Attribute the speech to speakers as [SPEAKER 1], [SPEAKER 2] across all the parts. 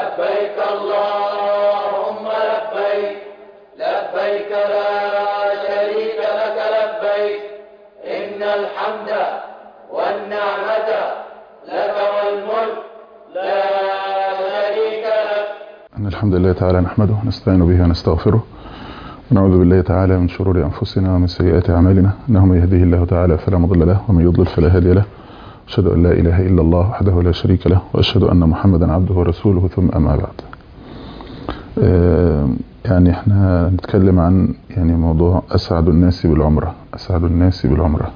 [SPEAKER 1] لبيك اللهم لبيك لبيك لا شريك لك لبيك إن الحمد والنعمة لك والملك لا شريك لك
[SPEAKER 2] إن الحمد لله تعالى نحمده ونستعين به ونستغفره ونعوذ بالله تعالى من شرور أنفسنا ومن سيئات أعمالنا إنه من يهديه الله تعالى فلا مضل له ومن يضلل فلا هادي له أشهد أن لا إله إلا الله وحده لا شريك له وأشهد أن محمدا عبده ورسوله ثم أما بعد آه، يعني احنا نتكلم عن يعني موضوع أسعد الناس بالعمرة أسعد الناس بالعمرة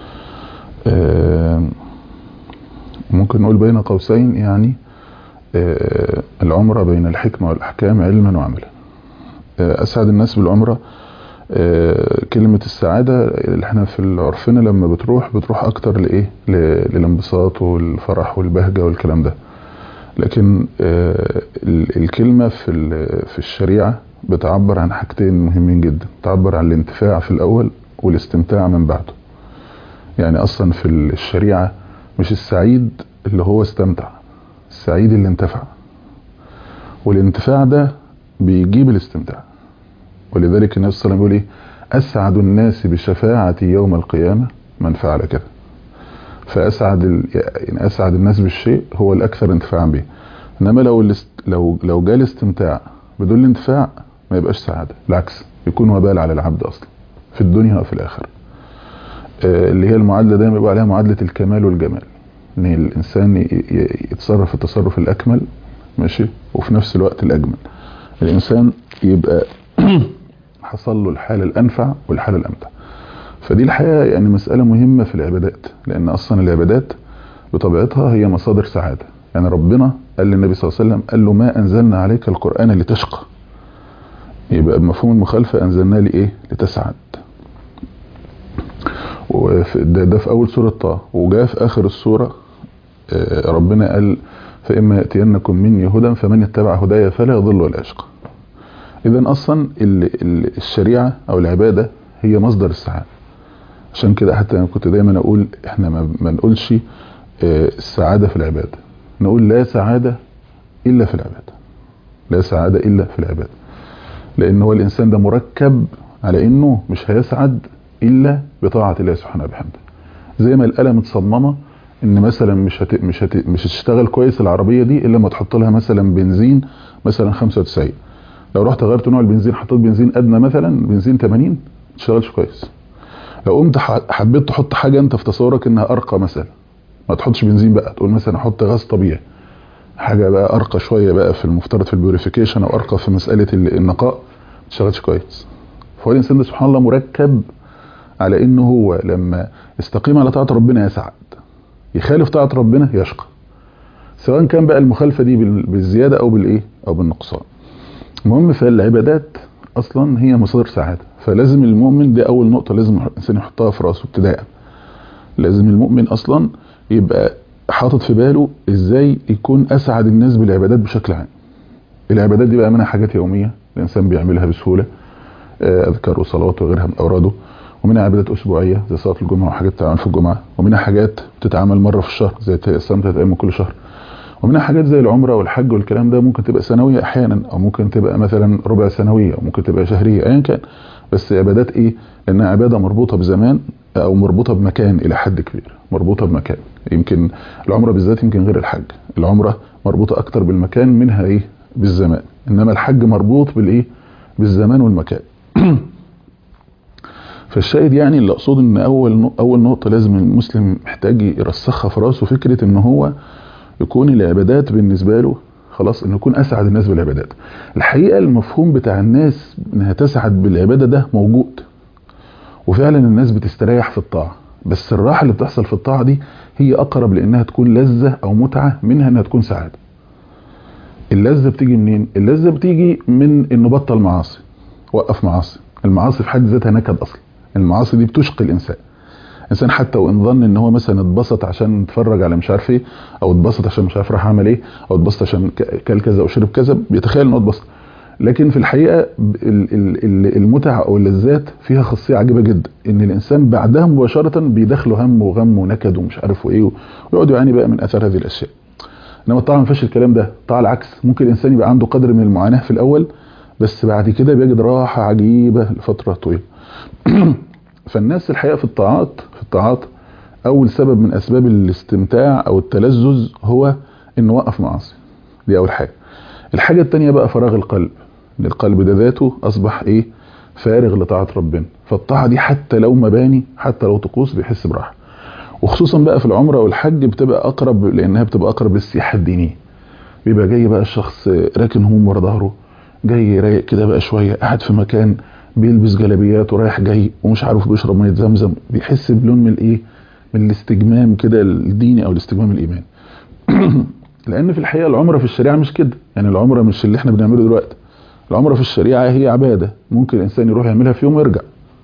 [SPEAKER 2] آه، ممكن نقول بين قوسين يعني آه، العمرة بين الحكمة والأحكام علما وعملا آه، أسعد الناس بالعمرة آه، كلمة السعادة اللي احنا في عرفنا لما بتروح بتروح أكتر لإيه ل- للانبساط والفرح والبهجة والكلام ده لكن آه، ال- الكلمة في ال- في الشريعة بتعبر عن حاجتين مهمين جدا تعبر عن الانتفاع في الأول والاستمتاع من بعده يعني أصلا في الشريعة مش السعيد اللي هو استمتع السعيد اللي انتفع والانتفاع ده بيجيب الاستمتاع ولذلك النبي صلى الله عليه وسلم بيقول ايه اسعد الناس بشفاعتي يوم القيامه من فعل كذا فاسعد ال... يعني اسعد الناس بالشيء هو الاكثر انتفاعا به انما لو الاست... لو لو جاء الاستمتاع بدون الانتفاع ما يبقاش سعاده بالعكس يكون وبال على العبد اصلا في الدنيا وفي الاخره آه، اللي هي المعادله دايما بيبقى عليها معادله الكمال والجمال ان الانسان ي- ي- يتصرف التصرف الاكمل ماشي وفي نفس الوقت الاجمل الانسان يبقى حصل له الحالة الأنفع والحالة الأمتع فدي الحقيقة يعني مسألة مهمة في العبادات لأن أصلا العبادات بطبيعتها هي مصادر سعادة يعني ربنا قال للنبي صلى الله عليه وسلم قال له ما أنزلنا عليك القرآن لتشقى يبقى بمفهوم المخالفة أنزلنا لإيه لتسعد وفي- ده, ده في أول سورة طه وجاء في آخر السورة آه، ربنا قال فإما يأتينكم مني هدى فمن اتبع هدايا فلا يضل ولا يشقى اذا اصلا ال- ال- الشريعه او العباده هي مصدر السعاده عشان كده حتى انا كنت دايما اقول احنا ما, ما نقولش آه، السعاده في العباده نقول لا سعاده الا في العباده لا سعاده الا في العباده لان هو الانسان ده مركب على انه مش هيسعد الا بطاعه الله سبحانه وبحمده زي ما الاله متصممه ان مثلا مش هت... مش هت... مش هتشتغل كويس العربيه دي الا لما تحط لها مثلا بنزين مثلا 95 لو رحت غيرت نوع البنزين حطيت بنزين ادنى مثلا بنزين 80 ما تشتغلش كويس لو قمت ح- حبيت تحط حاجه انت في تصورك انها ارقى مثلا ما تحطش بنزين بقى تقول مثلا احط غاز طبيعي حاجه بقى ارقى شويه بقى في المفترض في البيوريفيكيشن او ارقى في مساله ال- النقاء ما تشتغلش كويس فهو الانسان ده سبحان الله مركب على انه هو لما يستقيم على طاعه ربنا يسعد يخالف طاعه ربنا يشقى سواء كان بقى المخالفه دي بال- بالزياده او بالايه او بالنقصان المهم فالعبادات اصلا هي مصادر سعاده فلازم المؤمن دي اول نقطه لازم الانسان يحطها في راسه ابتداء لازم المؤمن اصلا يبقى حاطط في باله ازاي يكون اسعد الناس بالعبادات بشكل عام العبادات دي بقى منها حاجات يوميه الانسان بيعملها بسهوله آه، اذكار وصلوات وغيرها من اوراده ومنها عبادات اسبوعيه زي صلاه الجمعه وحاجات بتتعمل في الجمعه ومنها حاجات بتتعمل مره في الشهر زي الصيام ثلاث ايام من كل شهر ومنها حاجات زي العمره والحج والكلام ده ممكن تبقى سنويه احيانا او ممكن تبقى مثلا ربع سنويه او ممكن تبقى شهريه ايا كان بس عبادات ايه لانها عباده مربوطه بزمان او مربوطه بمكان الى حد كبير مربوطه بمكان يمكن العمره بالذات يمكن غير الحج العمره مربوطه اكتر بالمكان منها ايه بالزمان انما الحج مربوط بالايه بالزمان والمكان فالشاهد يعني اللي اقصده ان اول نق- اول نقطه لازم المسلم محتاج يرسخها في راسه فكره ان هو يكون العبادات بالنسبه له خلاص انه يكون اسعد الناس بالعبادات الحقيقه المفهوم بتاع الناس انها تسعد بالعباده ده موجود وفعلا الناس بتستريح في الطاعه بس الراحه اللي بتحصل في الطاعه دي هي اقرب لانها تكون لذه او متعه منها انها تكون سعاده اللذه بتيجي منين اللذه بتيجي من انه بطل معاصي وقف معاصي المعاصي في حد ذاتها نكد اصلا المعاصي دي بتشقي الانسان الانسان حتى وان ظن ان هو مثلا اتبسط عشان اتفرج على مش عارف ايه او اتبسط عشان مش عارف راح عمل ايه او اتبسط عشان ك- كل كذا او شرب كذا بيتخيل انه اتبسط لكن في الحقيقه ب- ال- ال- ال- المتع او اللذات فيها خاصيه عجيبه جدا ان الانسان بعدها مباشره بيدخله هم وغم ونكد ومش عارف ايه ويقعد يعاني بقى من اثار هذه الاشياء انما الطاعه ما فيهاش الكلام ده الطاعه العكس ممكن الانسان يبقى عنده قدر من المعاناه في الاول بس بعد كده بيجد راحه عجيبه لفتره طويله فالناس الحقيقه في الطاعات في الطاعات اول سبب من اسباب الاستمتاع او التلذذ هو انه وقف معاصي دي اول حاجه الحاجه الثانيه بقى فراغ القلب ان القلب ده ذاته اصبح ايه فارغ لطاعه ربنا فالطاعه دي حتى لو مباني حتى لو طقوس بيحس براحه وخصوصا بقى في العمره والحج بتبقى اقرب لانها بتبقى اقرب للسياحه الدينيه بيبقى جاي بقى الشخص راكن هموم ورا ظهره جاي رايق كده بقى شويه قاعد في مكان بيلبس جلابيات ورايح جاي ومش عارف بيشرب ميه زمزم بيحس بلون من الايه من الاستجمام كده الديني او الاستجمام الايماني لان في الحقيقه العمره في الشريعه مش كده يعني العمره مش اللي احنا بنعمله دلوقتي العمره في الشريعه هي عباده ممكن الانسان يروح يعملها في يوم ويرجع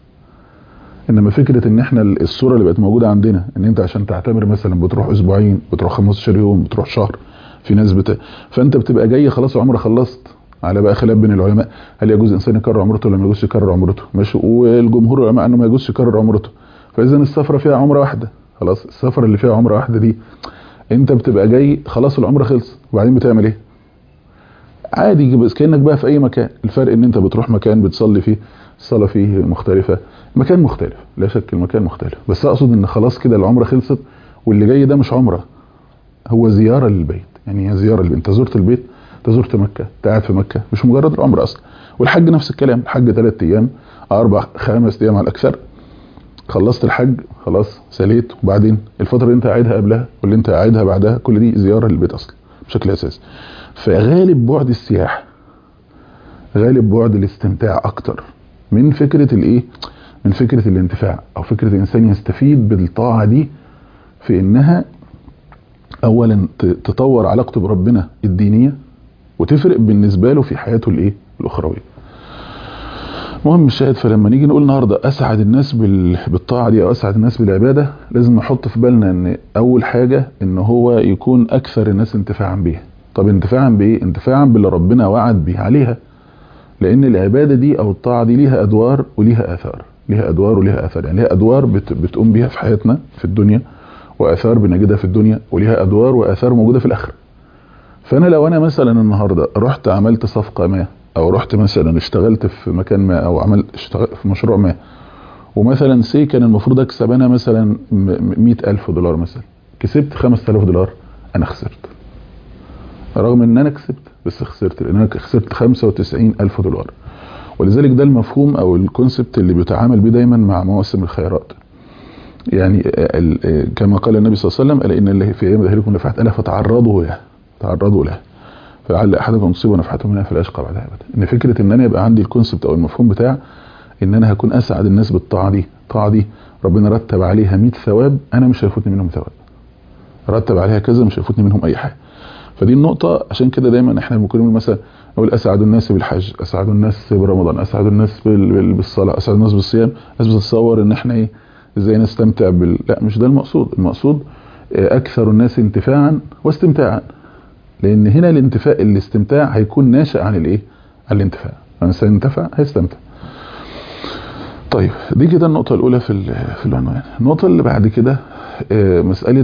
[SPEAKER 2] انما فكره ان احنا الصوره اللي بقت موجوده عندنا ان انت عشان تعتمر مثلا بتروح اسبوعين بتروح 15 يوم بتروح شهر في ناس بت... فانت بتبقى جاي خلاص عمره خلصت على بقى خلاف بين العلماء هل يجوز انسان يكرر عمرته ولا ما يجوزش يكرر عمرته ماشي والجمهور العلماء انه ما يجوزش يكرر عمرته فاذا السفره فيها عمره واحده خلاص السفره اللي فيها عمره واحده دي انت بتبقى جاي خلاص العمره خلص وبعدين بتعمل ايه عادي بس كانك بقى في اي مكان الفرق ان انت بتروح مكان بتصلي فيه الصلاه فيه مختلفه المكان مختلف لا شك المكان مختلف بس اقصد ان خلاص كده العمره خلصت واللي جاي ده مش عمره هو زياره للبيت يعني هي زياره للبيت انت زرت البيت انت زرت مكه انت قاعد في مكه مش مجرد العمره اصلا والحج نفس الكلام الحج ثلاث ايام اربع خمس ايام على الاكثر خلصت الحج خلاص سليت وبعدين الفتره اللي انت قاعدها قبلها واللي انت قاعدها بعدها كل دي زياره للبيت اصلا بشكل اساسي فغالب بعد السياحه غالب بعد الاستمتاع اكتر من فكره الايه من فكره الانتفاع او فكره الانسان يستفيد بالطاعه دي في انها اولا تطور علاقته بربنا الدينيه وتفرق بالنسبه له في حياته الايه الاخرويه مهم الشاهد فلما نيجي نقول النهارده اسعد الناس بالطاعه دي او اسعد الناس بالعباده لازم نحط في بالنا ان اول حاجه ان هو يكون اكثر الناس انتفاعا بيها طب انتفاعا بايه انتفاعا باللي ربنا وعد به عليها لان العباده دي او الطاعه دي ليها ادوار وليها اثار ليها ادوار وليها اثار يعني ليها ادوار بت بتقوم بيها في حياتنا في الدنيا واثار بنجدها في الدنيا وليها ادوار واثار موجوده في الاخره فانا لو انا مثلا النهارده رحت عملت صفقه ما او رحت مثلا اشتغلت في مكان ما او عملت اشتغلت في مشروع ما ومثلا سي كان المفروض اكسب انا مثلا مئة الف دولار مثلا كسبت خمسة الاف دولار انا خسرت رغم ان انا كسبت بس خسرت لان انا خسرت خمسة وتسعين الف دولار ولذلك ده المفهوم او الكونسبت اللي بيتعامل بيه دايما مع مواسم الخيرات يعني كما قال النبي صلى الله عليه وسلم الا ان الله في ايام ذلكم نفحت الا فتعرضوا له تعرضوا له فلعل احدكم تصيبه نفحته منها فلا يشقى بعدها ابدا ان فكره ان انا يبقى عندي الكونسبت او المفهوم بتاع ان انا هكون اسعد الناس بالطاعه دي الطاعه دي ربنا رتب عليها 100 ثواب انا مش هيفوتني منهم ثواب رتب عليها كذا مش هيفوتني منهم اي حاجه فدي النقطة عشان كده دايما احنا ممكن نقول مثلا نقول اسعد الناس بالحج اسعد الناس برمضان اسعد الناس بالصلاة اسعد الناس بالصيام الناس بتتصور ان احنا ايه ازاي نستمتع بال لا مش ده المقصود المقصود اكثر الناس انتفاعا واستمتاعا لان هنا الانتفاع الاستمتاع هيكون ناشئ عن الايه عن الانتفاع الانسان انتفع هيستمتع طيب دي كده النقطة الأولى في في العنوان النقطة اللي بعد كده مسألة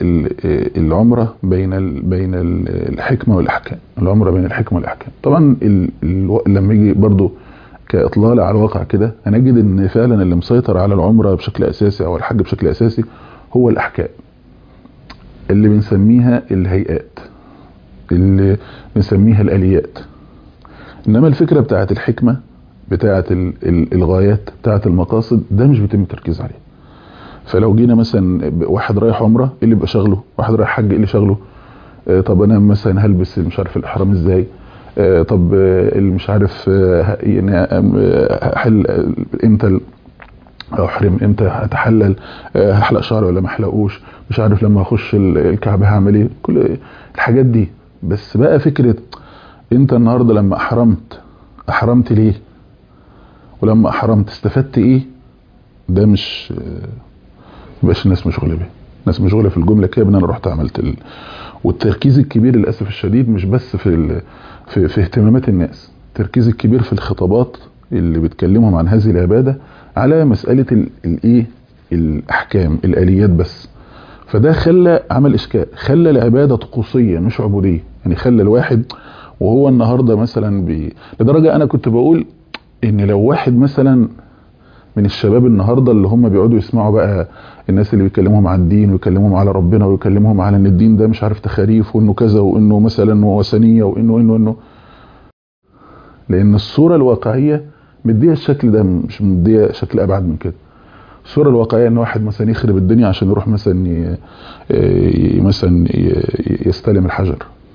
[SPEAKER 2] العمرة بين بين الحكمة والأحكام العمرة بين الحكمة والأحكام طبعا لما يجي برضو كإطلالة على الواقع كده هنجد ان فعلا اللي مسيطر على العمرة بشكل أساسي أو الحج بشكل أساسي هو الأحكام اللي بنسميها الهيئات اللي بنسميها الآليات إنما الفكرة بتاعت الحكمة بتاعت الغايات بتاعت المقاصد ده مش بيتم التركيز عليه فلو جينا مثلا واحد رايح عمره ايه اللي بيبقى شغله واحد رايح حج ايه اللي شغله آه طب انا مثلا هلبس مش عارف الاحرام ازاي آه طب آه مش عارف يعني احل امتى احرم امتى اتحلل هحلق شعري ولا ما احلقوش مش عارف لما اخش الكعبه هعمل ايه كل الحاجات دي بس بقى فكره انت النهارده لما احرمت احرمت ليه ولما احرمت استفدت ايه ده مش مبقاش الناس مشغوله بيه الناس مشغوله في الجمله كده ان انا رحت عملت ال... والتركيز الكبير للاسف الشديد مش بس في ال... في, في اهتمامات الناس التركيز الكبير في الخطابات اللي بتكلمهم عن هذه العباده على مساله الايه الاحكام الاليات بس فده خلى عمل اشكال خلى العباده طقوسيه مش عبوديه يعني خلى الواحد وهو النهارده مثلا بي... لدرجه انا كنت بقول ان لو واحد مثلا من الشباب النهارده اللي هم بيقعدوا يسمعوا بقى الناس اللي بيكلموهم على الدين ويكلموهم على ربنا ويكلموهم على ان الدين ده مش عارف تخاريف وانه كذا وانه مثلا وثنيه وانه انه انه لان الصوره الواقعيه مديها الشكل ده مش مديها شكل ابعد من كده الصوره الواقعيه ان واحد مثلا يخرب الدنيا عشان يروح مثلا ي... ي... مثلا ي... يستلم الحجر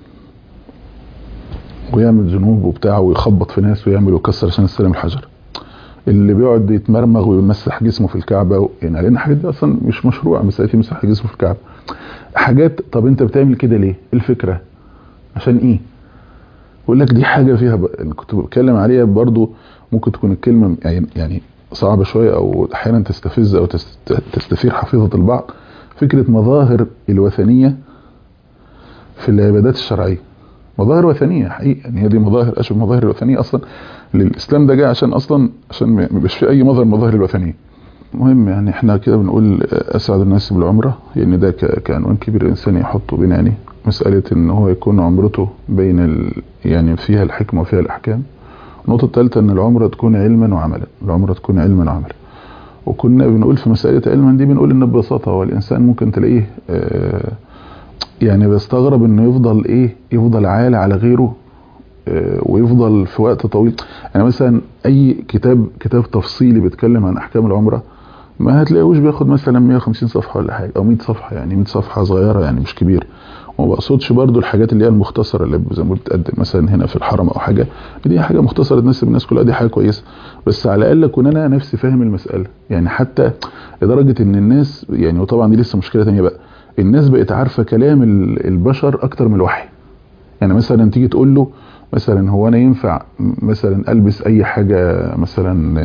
[SPEAKER 2] ويعمل ذنوب وبتاع ويخبط في ناس ويعمل ويكسر عشان يستلم الحجر اللي بيقعد يتمرمغ ويمسح جسمه في الكعبه و... يعني لان الحاجات دي اصلا مش مشروع مساله يمسح جسمه في الكعبه حاجات طب انت بتعمل كده ليه؟ الفكره عشان ايه؟ بقول لك دي حاجه فيها ب... أنا كنت بتكلم عليها برضو ممكن تكون الكلمه يعني يعني صعبه شويه او احيانا تستفز او تست... تستثير حفيظه البعض فكره مظاهر الوثنيه في العبادات الشرعيه مظاهر وثنيه حقيقه يعني هي دي مظاهر اشبه مظاهر الوثنيه اصلا الاسلام ده جاء عشان اصلا عشان ما يبقاش في اي مظهر مظاهر الوثنيه المهم يعني احنا كده بنقول اسعد الناس بالعمره يعني ده كعنوان كبير الانسان يحطه بين عينيه مساله ان هو يكون عمرته بين ال... يعني فيها الحكمه وفيها الاحكام النقطه الثالثه ان العمره تكون علما وعملا العمره تكون علما وعملا وكنا بنقول في مساله علما دي بنقول ان ببساطه هو الانسان ممكن تلاقيه آه يعني بيستغرب انه يفضل ايه يفضل عالي على غيره ويفضل في وقت طويل يعني مثلا اي كتاب كتاب تفصيلي بيتكلم عن احكام العمره ما هتلاقيهوش بياخد مثلا 150 صفحه ولا حاجه او 100 صفحه يعني 100 صفحه صغيره يعني مش كبير وما بقصدش برضو الحاجات اللي هي المختصره اللي زي ما بتقدم مثلا هنا في الحرم او حاجه دي حاجه مختصره تناسب الناس كلها دي حاجه كويسه بس على الاقل اكون انا نفسي فاهم المساله يعني حتى لدرجه ان الناس يعني وطبعا دي لسه مشكله ثانيه بقى الناس بقت عارفه كلام البشر اكتر من الوحي يعني مثلا تيجي تقول له مثلا هو انا ينفع مثلا البس اي حاجه مثلا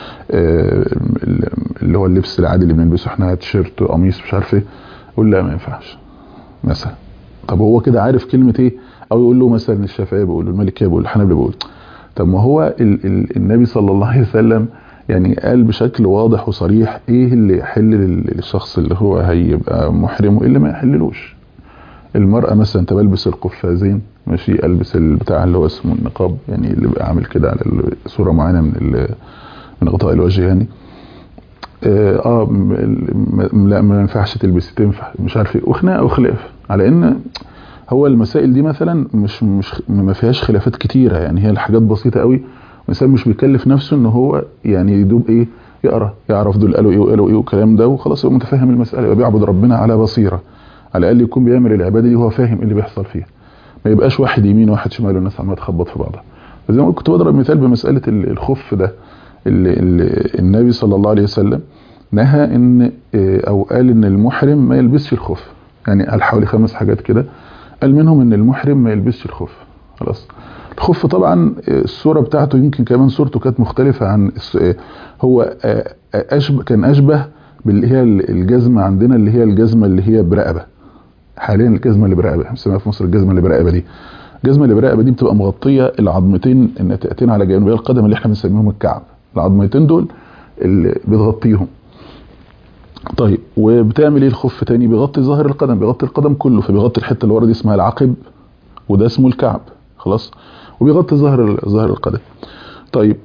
[SPEAKER 2] اللي هو اللبس العادي اللي بنلبسه احنا تيشيرت قميص مش عارف ايه يقول لا ما ينفعش مثلا طب هو كده عارف كلمه ايه او يقول له مثلا الشافعي بيقول المالكيه بيقول الحنابلة بيقول طب ما هو ال ال النبي صلى الله عليه وسلم يعني قال بشكل واضح وصريح ايه اللي يحل للشخص اللي هو هيبقى محرم وايه اللي ما يحللوش المرأة مثلا انت بلبس القفازين ماشي البس البتاع اللي هو اسمه النقاب يعني اللي بقى عامل كده على صورة معينة من من غطاء الوجه يعني اه, آه لا ما ينفعش تلبسي تنفع مش عارف ايه وخناقه وخلاف على ان هو المسائل دي مثلا مش مش ما فيهاش خلافات كتيره يعني هي الحاجات بسيطه قوي الانسان مش بيكلف نفسه ان هو يعني يدوب ايه يقرا يعرف دول قالوا ايه وقالوا ايه والكلام ده وخلاص يبقى متفهم المساله يبقى بيعبد ربنا على بصيره على الاقل يكون بيعمل العباده دي وهو فاهم ايه اللي بيحصل فيها ما يبقاش واحد يمين وواحد شمال والناس عماله تخبط في بعضها زي ما كنت بضرب مثال بمساله الخف ده اللي, اللي النبي صلى الله عليه وسلم نهى ان او قال ان المحرم ما يلبسش الخف يعني قال حوالي خمس حاجات كده قال منهم ان المحرم ما يلبسش الخف خلاص الخف طبعا الصوره بتاعته يمكن كمان صورته كانت مختلفه عن هو أشبه كان اشبه باللي هي الجزمه عندنا اللي هي الجزمه اللي هي برقبه حاليا الجزمه اللي برقبه بنسميها في مصر الجزمه اللي برقبه دي الجزمه اللي برقبه دي بتبقى مغطيه العظمتين الناتئتين على جانبي القدم اللي احنا بنسميهم الكعب العظمتين دول اللي بتغطيهم طيب وبتعمل ايه الخف تاني بيغطي ظاهر القدم بيغطي القدم كله فبيغطي الحته اللي ورا دي اسمها العقب وده اسمه الكعب خلاص وبيغطي ظهر ظهر القدم طيب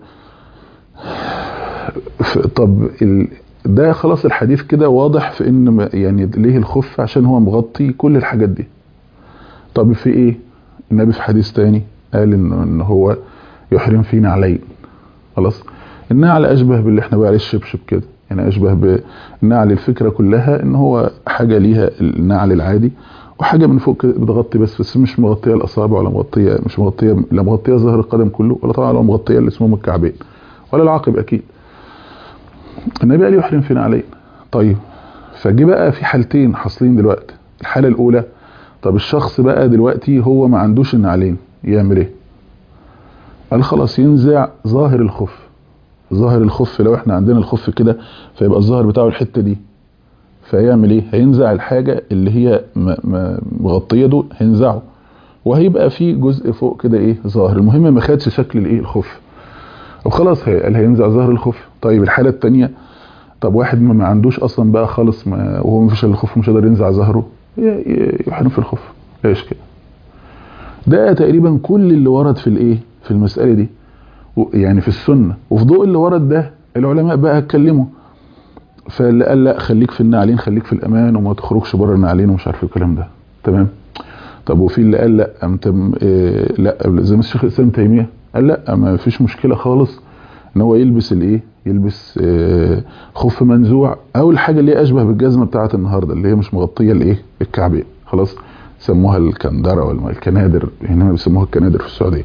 [SPEAKER 2] طب ال... ده خلاص الحديث كده واضح في ان يعني ليه الخف عشان هو مغطي كل الحاجات دي طب في ايه النبي في حديث تاني قال ان, إن هو يحرم فيه نعلين خلاص النعل اشبه باللي احنا بقى عليه الشبشب كده يعني اشبه بالنعل الفكره كلها ان هو حاجه ليها النعل العادي وحاجه من فوق كده بتغطي بس بس مش مغطيه الاصابع ولا مغطيه مش مغطيه لا مغطيه ظهر القدم كله ولا طبعا ولا مغطيه اللي اسمهم الكعبين ولا العقب اكيد النبي قال يحرم في نعلين طيب فجي بقى في حالتين حاصلين دلوقتي الحاله الاولى طب الشخص بقى دلوقتي هو ما عندوش النعلين يعمل ايه قال خلاص ينزع ظاهر الخف ظاهر الخف لو احنا عندنا الخف كده فيبقى الظاهر بتاعه الحته دي فيعمل ايه هينزع الحاجه اللي هي مغطيه ده هينزعه وهيبقى في جزء فوق كده ايه ظاهر المهم ما خدش شكل الايه الخف وخلاص قال هينزع ظهر الخف طيب الحاله الثانيه طب واحد ما عندوش اصلا بقى خالص ما وهو مفيش الا الخوف مش قادر ينزع ظهره يحرم في الخوف لا اشكال ده تقريبا كل اللي ورد في الايه في المساله دي يعني في السنه وفي ضوء اللي ورد ده العلماء بقى اتكلموا فاللي قال لا خليك في النعلين خليك في الامان وما تخرجش بره النعلين ومش عارف الكلام ده تمام طب وفي اللي قال لا أمت إيه لا زي ما الشيخ الاسلام تيميه قال لا ما فيش مشكله خالص ان هو يلبس الايه يلبس إيه خف منزوع او الحاجه اللي هي اشبه بالجزمه بتاعه النهارده اللي هي مش مغطيه الايه الكعبين خلاص سموها الكندره ولا الكنادر هنا بيسموها الكنادر في السعوديه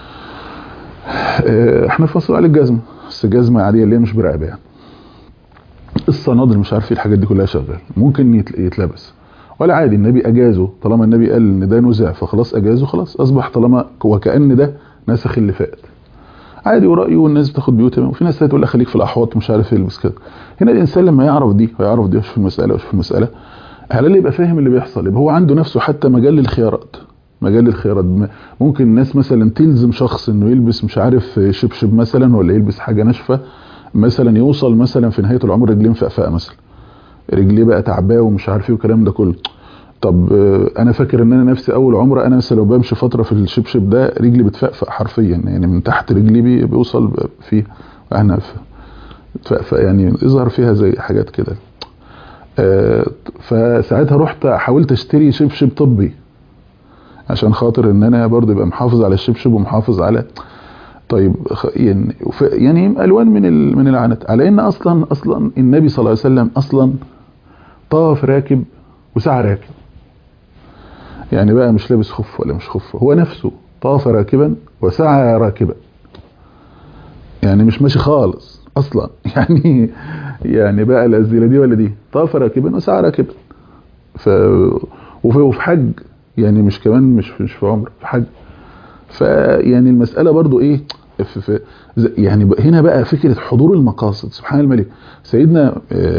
[SPEAKER 2] إيه احنا في مصر على الجزمه بس جزمه عاديه اللي هي مش برقبه يعني الصنادل مش عارف ايه الحاجات دي كلها شغال ممكن يتلبس ولا عادي النبي اجازه طالما النبي قال ان ده نزع فخلاص اجازه خلاص اصبح طالما وكأن ده نسخ اللي فات عادي ورأيه والناس بتاخد بيوتها وفي ناس تقول لك خليك في الاحواض مش عارف يلبس كده هنا الانسان لما يعرف دي ويعرف دي وش في المساله وش في المساله على اللي يبقى فاهم اللي بيحصل يبقى هو عنده نفسه حتى مجال للخيارات مجال للخيارات ممكن الناس مثلا تلزم شخص انه يلبس مش عارف شبشب مثلا ولا يلبس حاجه ناشفه مثلا يوصل مثلا في نهايه العمر رجلين فقفقه مثلا رجليه بقى تعباه ومش عارف ايه والكلام ده كله طب انا فاكر ان انا نفسي اول عمره انا مثلا لو بمشي فتره في الشبشب ده رجلي بتفقفق حرفيا يعني من تحت رجلي بيوصل فيه انا بتفقفق يعني يظهر فيها زي حاجات كده فساعتها رحت حاولت اشتري شبشب طبي عشان خاطر ان انا برضه يبقى محافظ على الشبشب ومحافظ على طيب يعني يعني الوان من من العنت على ان اصلا اصلا النبي صلى الله عليه وسلم اصلا طاف راكب وسعى راكب يعني بقى مش لابس خف ولا مش خف هو نفسه طاف راكبا وسعى راكبا يعني مش ماشي خالص اصلا يعني يعني بقى لا لا دي ولا دي طاف راكبا وسعى راكبا ف وفي حج يعني مش كمان مش مش في عمر في حج فيعني المسألة برضو ايه في في يعني هنا بقى فكرة حضور المقاصد سبحان الملك سيدنا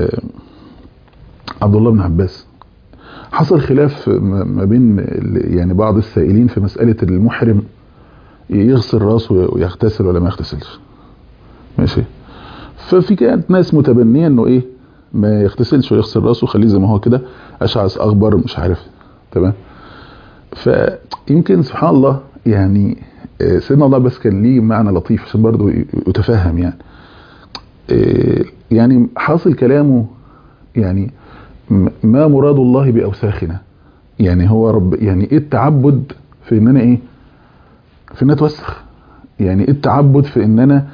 [SPEAKER 2] عبد الله بن عباس حصل خلاف ما بين يعني بعض السائلين في مسألة المحرم يغسل راسه ويغتسل ولا ما يغتسلش ماشي ففي كانت ناس متبنية انه ايه ما يغتسلش ويغسل راسه خليه زي ما هو كده اشعث اخبر مش عارف تمام فيمكن سبحان الله يعني سيدنا الله بس كان ليه معنى لطيف عشان برضه يتفهم يعني يعني حاصل كلامه يعني ما مراد الله باوساخنا يعني هو رب يعني ايه التعبد في ان انا ايه في ان اتوسخ يعني ايه التعبد في ان انا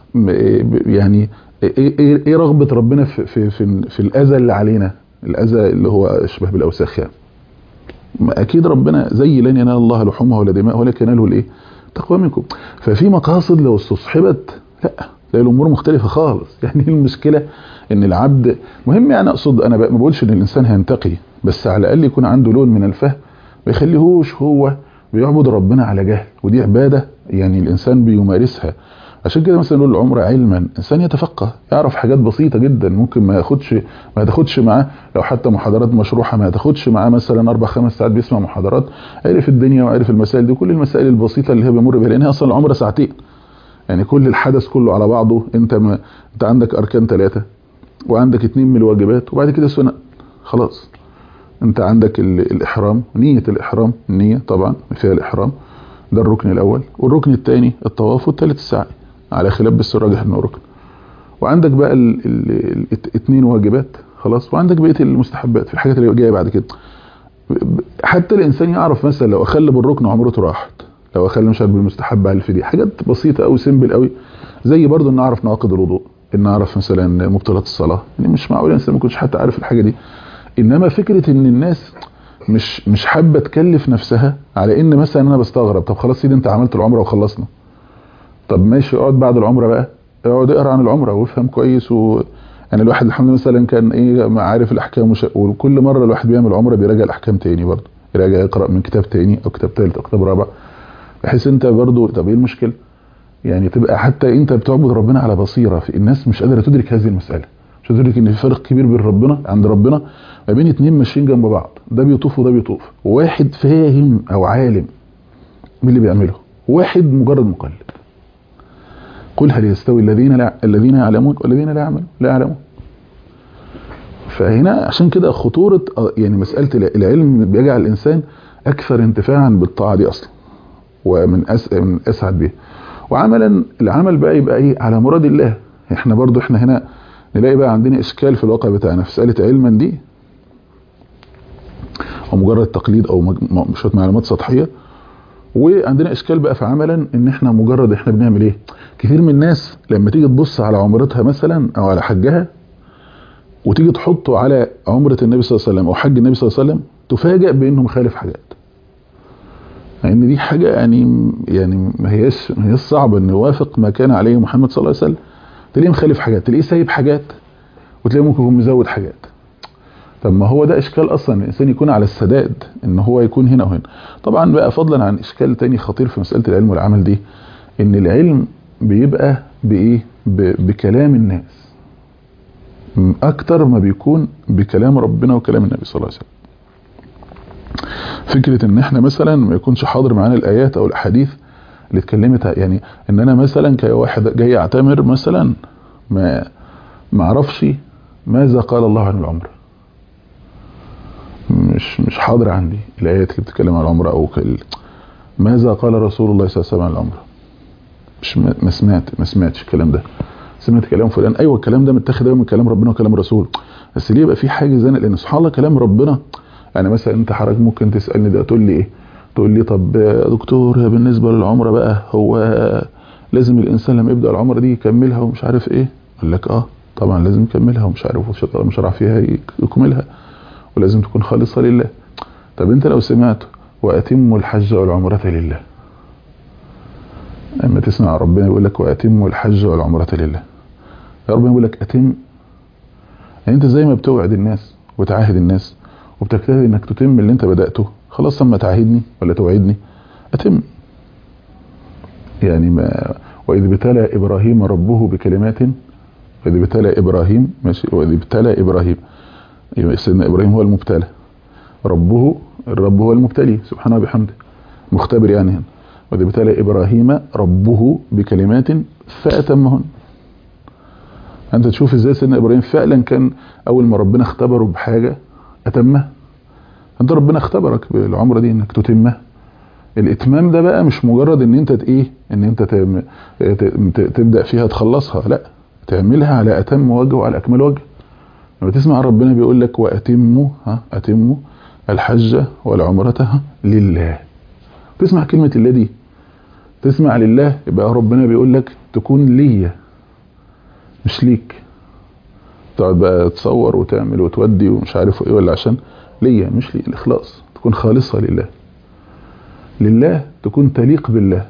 [SPEAKER 2] يعني ايه, إيه, إيه رغبه ربنا في في في, في الاذى اللي علينا الاذى اللي هو اشبه بالاوساخ يعني اكيد ربنا زي لن ينال الله لحومها ولا دماء ولكن يناله الايه تقوى منكم ففي مقاصد لو استصحبت لا تلاقي الامور مختلفه خالص يعني المشكله ان العبد مهم يعني اقصد انا ما بقولش ان الانسان هينتقي بس على الاقل يكون عنده لون من الفهم ما يخليهوش هو بيعبد ربنا على جهل ودي عباده يعني الانسان بيمارسها عشان كده مثلا نقول العمر علما انسان يتفقه يعرف حاجات بسيطه جدا ممكن ما ياخدش ما تاخدش معاه لو حتى محاضرات مشروحه ما تاخدش معاه مثلا اربع خمس ساعات بيسمع محاضرات عرف الدنيا وعرف المسائل دي كل المسائل البسيطه اللي هي بيمر بيها لان هي اصلا العمر ساعتين يعني كل الحدث كله على بعضه انت ما انت عندك اركان ثلاثه وعندك اتنين من الواجبات وبعد كده سنن خلاص انت عندك الاحرام نيه الاحرام النيه طبعا فيها الاحرام ده الركن الاول والركن الثاني الطواف والثالث السعي على خلاف بس الراجح انه ركن وعندك بقى الاثنين واجبات خلاص وعندك بقيه المستحبات في الحاجات اللي جايه بعد كده حتى الانسان يعرف مثلا لو اخل بالركن عمرته راحت لو اخل مش عارف بالمستحب على الفدية حاجات بسيطه قوي سيمبل قوي زي برضو ان اعرف نواقض الوضوء ان اعرف مثلا مبطلات الصلاه يعني مش معقول الانسان ما يكونش حتى عارف الحاجه دي انما فكره ان الناس مش مش حابه تكلف نفسها على ان مثلا انا بستغرب طب خلاص سيدي انت عملت العمره وخلصنا طب ماشي اقعد بعد العمره بقى اقعد اقرا عن العمره وافهم كويس و يعني الواحد الحمد لله مثلا كان ايه عارف الاحكام وش... وكل مره الواحد بيعمل عمره بيراجع الاحكام تاني برضه يراجع يقرا من كتاب تاني او كتاب ثالث او كتاب رابع بحيث انت برضه طب ايه المشكله يعني تبقى حتى انت بتعبد ربنا على بصيره في الناس مش قادره تدرك هذه المساله مش تدرك ان في فرق كبير بين ربنا عند ربنا ما بين اتنين ماشيين جنب بعض ده بيطوف وده بيطوف وواحد فاهم او عالم من اللي بيعمله واحد مجرد مقلد قل هل يستوي الذين لا الذين يعلمون والذين لا يعملون لا يعلمون فهنا عشان كده خطورة يعني مسألة العلم بيجعل الإنسان أكثر انتفاعا بالطاعة دي أصلا ومن أس من أسعد بيها وعملا العمل بقى يبقى إيه على مراد الله إحنا برضو إحنا هنا نلاقي بقى عندنا إشكال في الواقع بتاعنا في مسألة علما دي أو مجرد تقليد أو شوية معلومات سطحية وعندنا اشكال بقى في عملا ان احنا مجرد احنا بنعمل ايه كتير من الناس لما تيجي تبص على عمرتها مثلا او على حجها وتيجي تحطه على عمرة النبي صلى الله عليه وسلم او حج النبي صلى الله عليه وسلم تفاجئ بانه مخالف حاجات لان يعني دي حاجة يعني يعني ما هياش ما هياش صعبة ان يوافق ما كان عليه محمد صلى الله عليه وسلم تلاقيه مخالف حاجات تلاقيه سايب حاجات وتلاقيه ممكن يكون مزود حاجات طب ما هو ده اشكال اصلا الانسان يكون على السداد ان هو يكون هنا وهنا طبعا بقى فضلا عن اشكال تاني خطير في مسألة العلم والعمل دي ان العلم بيبقى بايه بكلام الناس اكتر ما بيكون بكلام ربنا وكلام النبي صلى الله عليه وسلم فكرة ان احنا مثلا ما يكونش حاضر معانا الايات او الاحاديث اللي اتكلمت يعني ان انا مثلا كواحد جاي اعتمر مثلا ما ما اعرفش ماذا قال الله عن العمره مش مش حاضر عندي الايات اللي بتتكلم عن العمره او كل ماذا قال رسول الله صلى الله عليه وسلم عن العمره مش ما سمعت ما سمعتش الكلام ده سمعت كلام فلان ايوه الكلام ده متاخد من كلام ربنا وكلام الرسول بس ليه يبقى في حاجه زي لان سبحان الله كلام ربنا يعني مثلا انت حضرتك ممكن تسالني ده تقول لي ايه تقول لي طب يا دكتور بالنسبه للعمره بقى هو لازم الانسان لما يبدا العمره دي يكملها ومش عارف ايه اقول لك اه طبعا لازم يكملها ومش عارف مش عارف فيها يكملها ولازم تكون خالصة لله طب انت لو سمعت واتموا الحج والعمرة لله اما تسمع ربنا يقول لك واتموا الحج والعمرة لله يا ربنا يقول لك اتم يعني انت زي ما بتوعد الناس وتعاهد الناس وبتجتهد انك تتم اللي انت بدأته خلاص اما تعاهدني ولا توعدني اتم يعني ما واذ ابتلى ابراهيم ربه بكلمات واذ ابتلى ابراهيم ماشي واذ ابتلى ابراهيم يبقى سيدنا ابراهيم هو المبتلى ربه الرب هو المبتلي سبحانه وبحمده مختبر يعني هنا واذ ابتلى ابراهيم ربه بكلمات فاتمهن انت تشوف ازاي سيدنا ابراهيم فعلا كان اول ما ربنا اختبره بحاجه اتمها انت ربنا اختبرك بالعمره دي انك تتمها الاتمام ده بقى مش مجرد ان انت ايه ان انت تبدا فيها تخلصها لا تعملها على اتم وجه وعلى اكمل وجه لما تسمع ربنا بيقول لك واتموا ها اتموا الحج والعمرة لله تسمع كلمة الله دي تسمع لله يبقى ربنا بيقول لك تكون ليا مش ليك تقعد بقى تصور وتعمل وتودي ومش عارف ايه ولا عشان ليا مش لي الاخلاص تكون خالصة لله لله تكون تليق بالله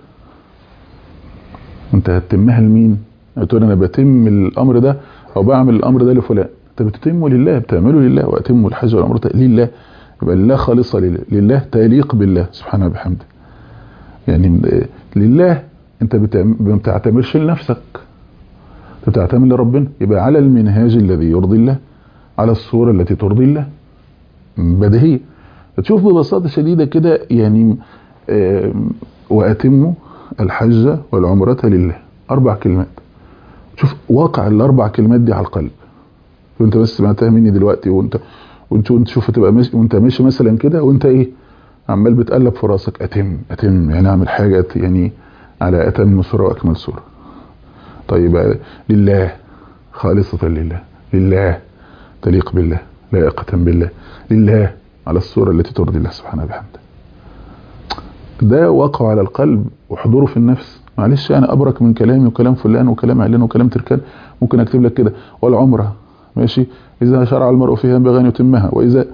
[SPEAKER 2] انت هتتمها لمين تقول انا بتم الامر ده او بعمل الامر ده لفلان انت بتتمه لله بتعمله لله واتموا الحج والعمره لله يبقى لله خالصه لله لله تليق بالله سبحانه وبحمده يعني لله انت ما بتعتمرش لنفسك انت بتعتمر لربنا يبقى على المنهاج الذي يرضي الله على الصوره التي ترضي الله بديهيه تشوف ببساطه شديده كده يعني واتموا الحج والعمره لله اربع كلمات شوف واقع الاربع كلمات دي على القلب وانت بس سمعتها مني دلوقتي وانت وانت وانت شوف تبقى ماشي وانت ماشي مثلا كده وانت ايه عمال بتقلب في راسك اتم اتم يعني اعمل حاجه يعني على اتم صوره واكمل صوره طيب لله خالصه لله لله تليق بالله لائقه بالله لله على الصوره التي ترضي الله سبحانه وبحمده ده وقع على القلب وحضوره في النفس معلش يعني ابرك من كلامي وكلام فلان وكلام علان وكلام تركان ممكن اكتب لك كده والعمره ماشي اذا شرع المرء فيها ينبغي ان يتمها واذا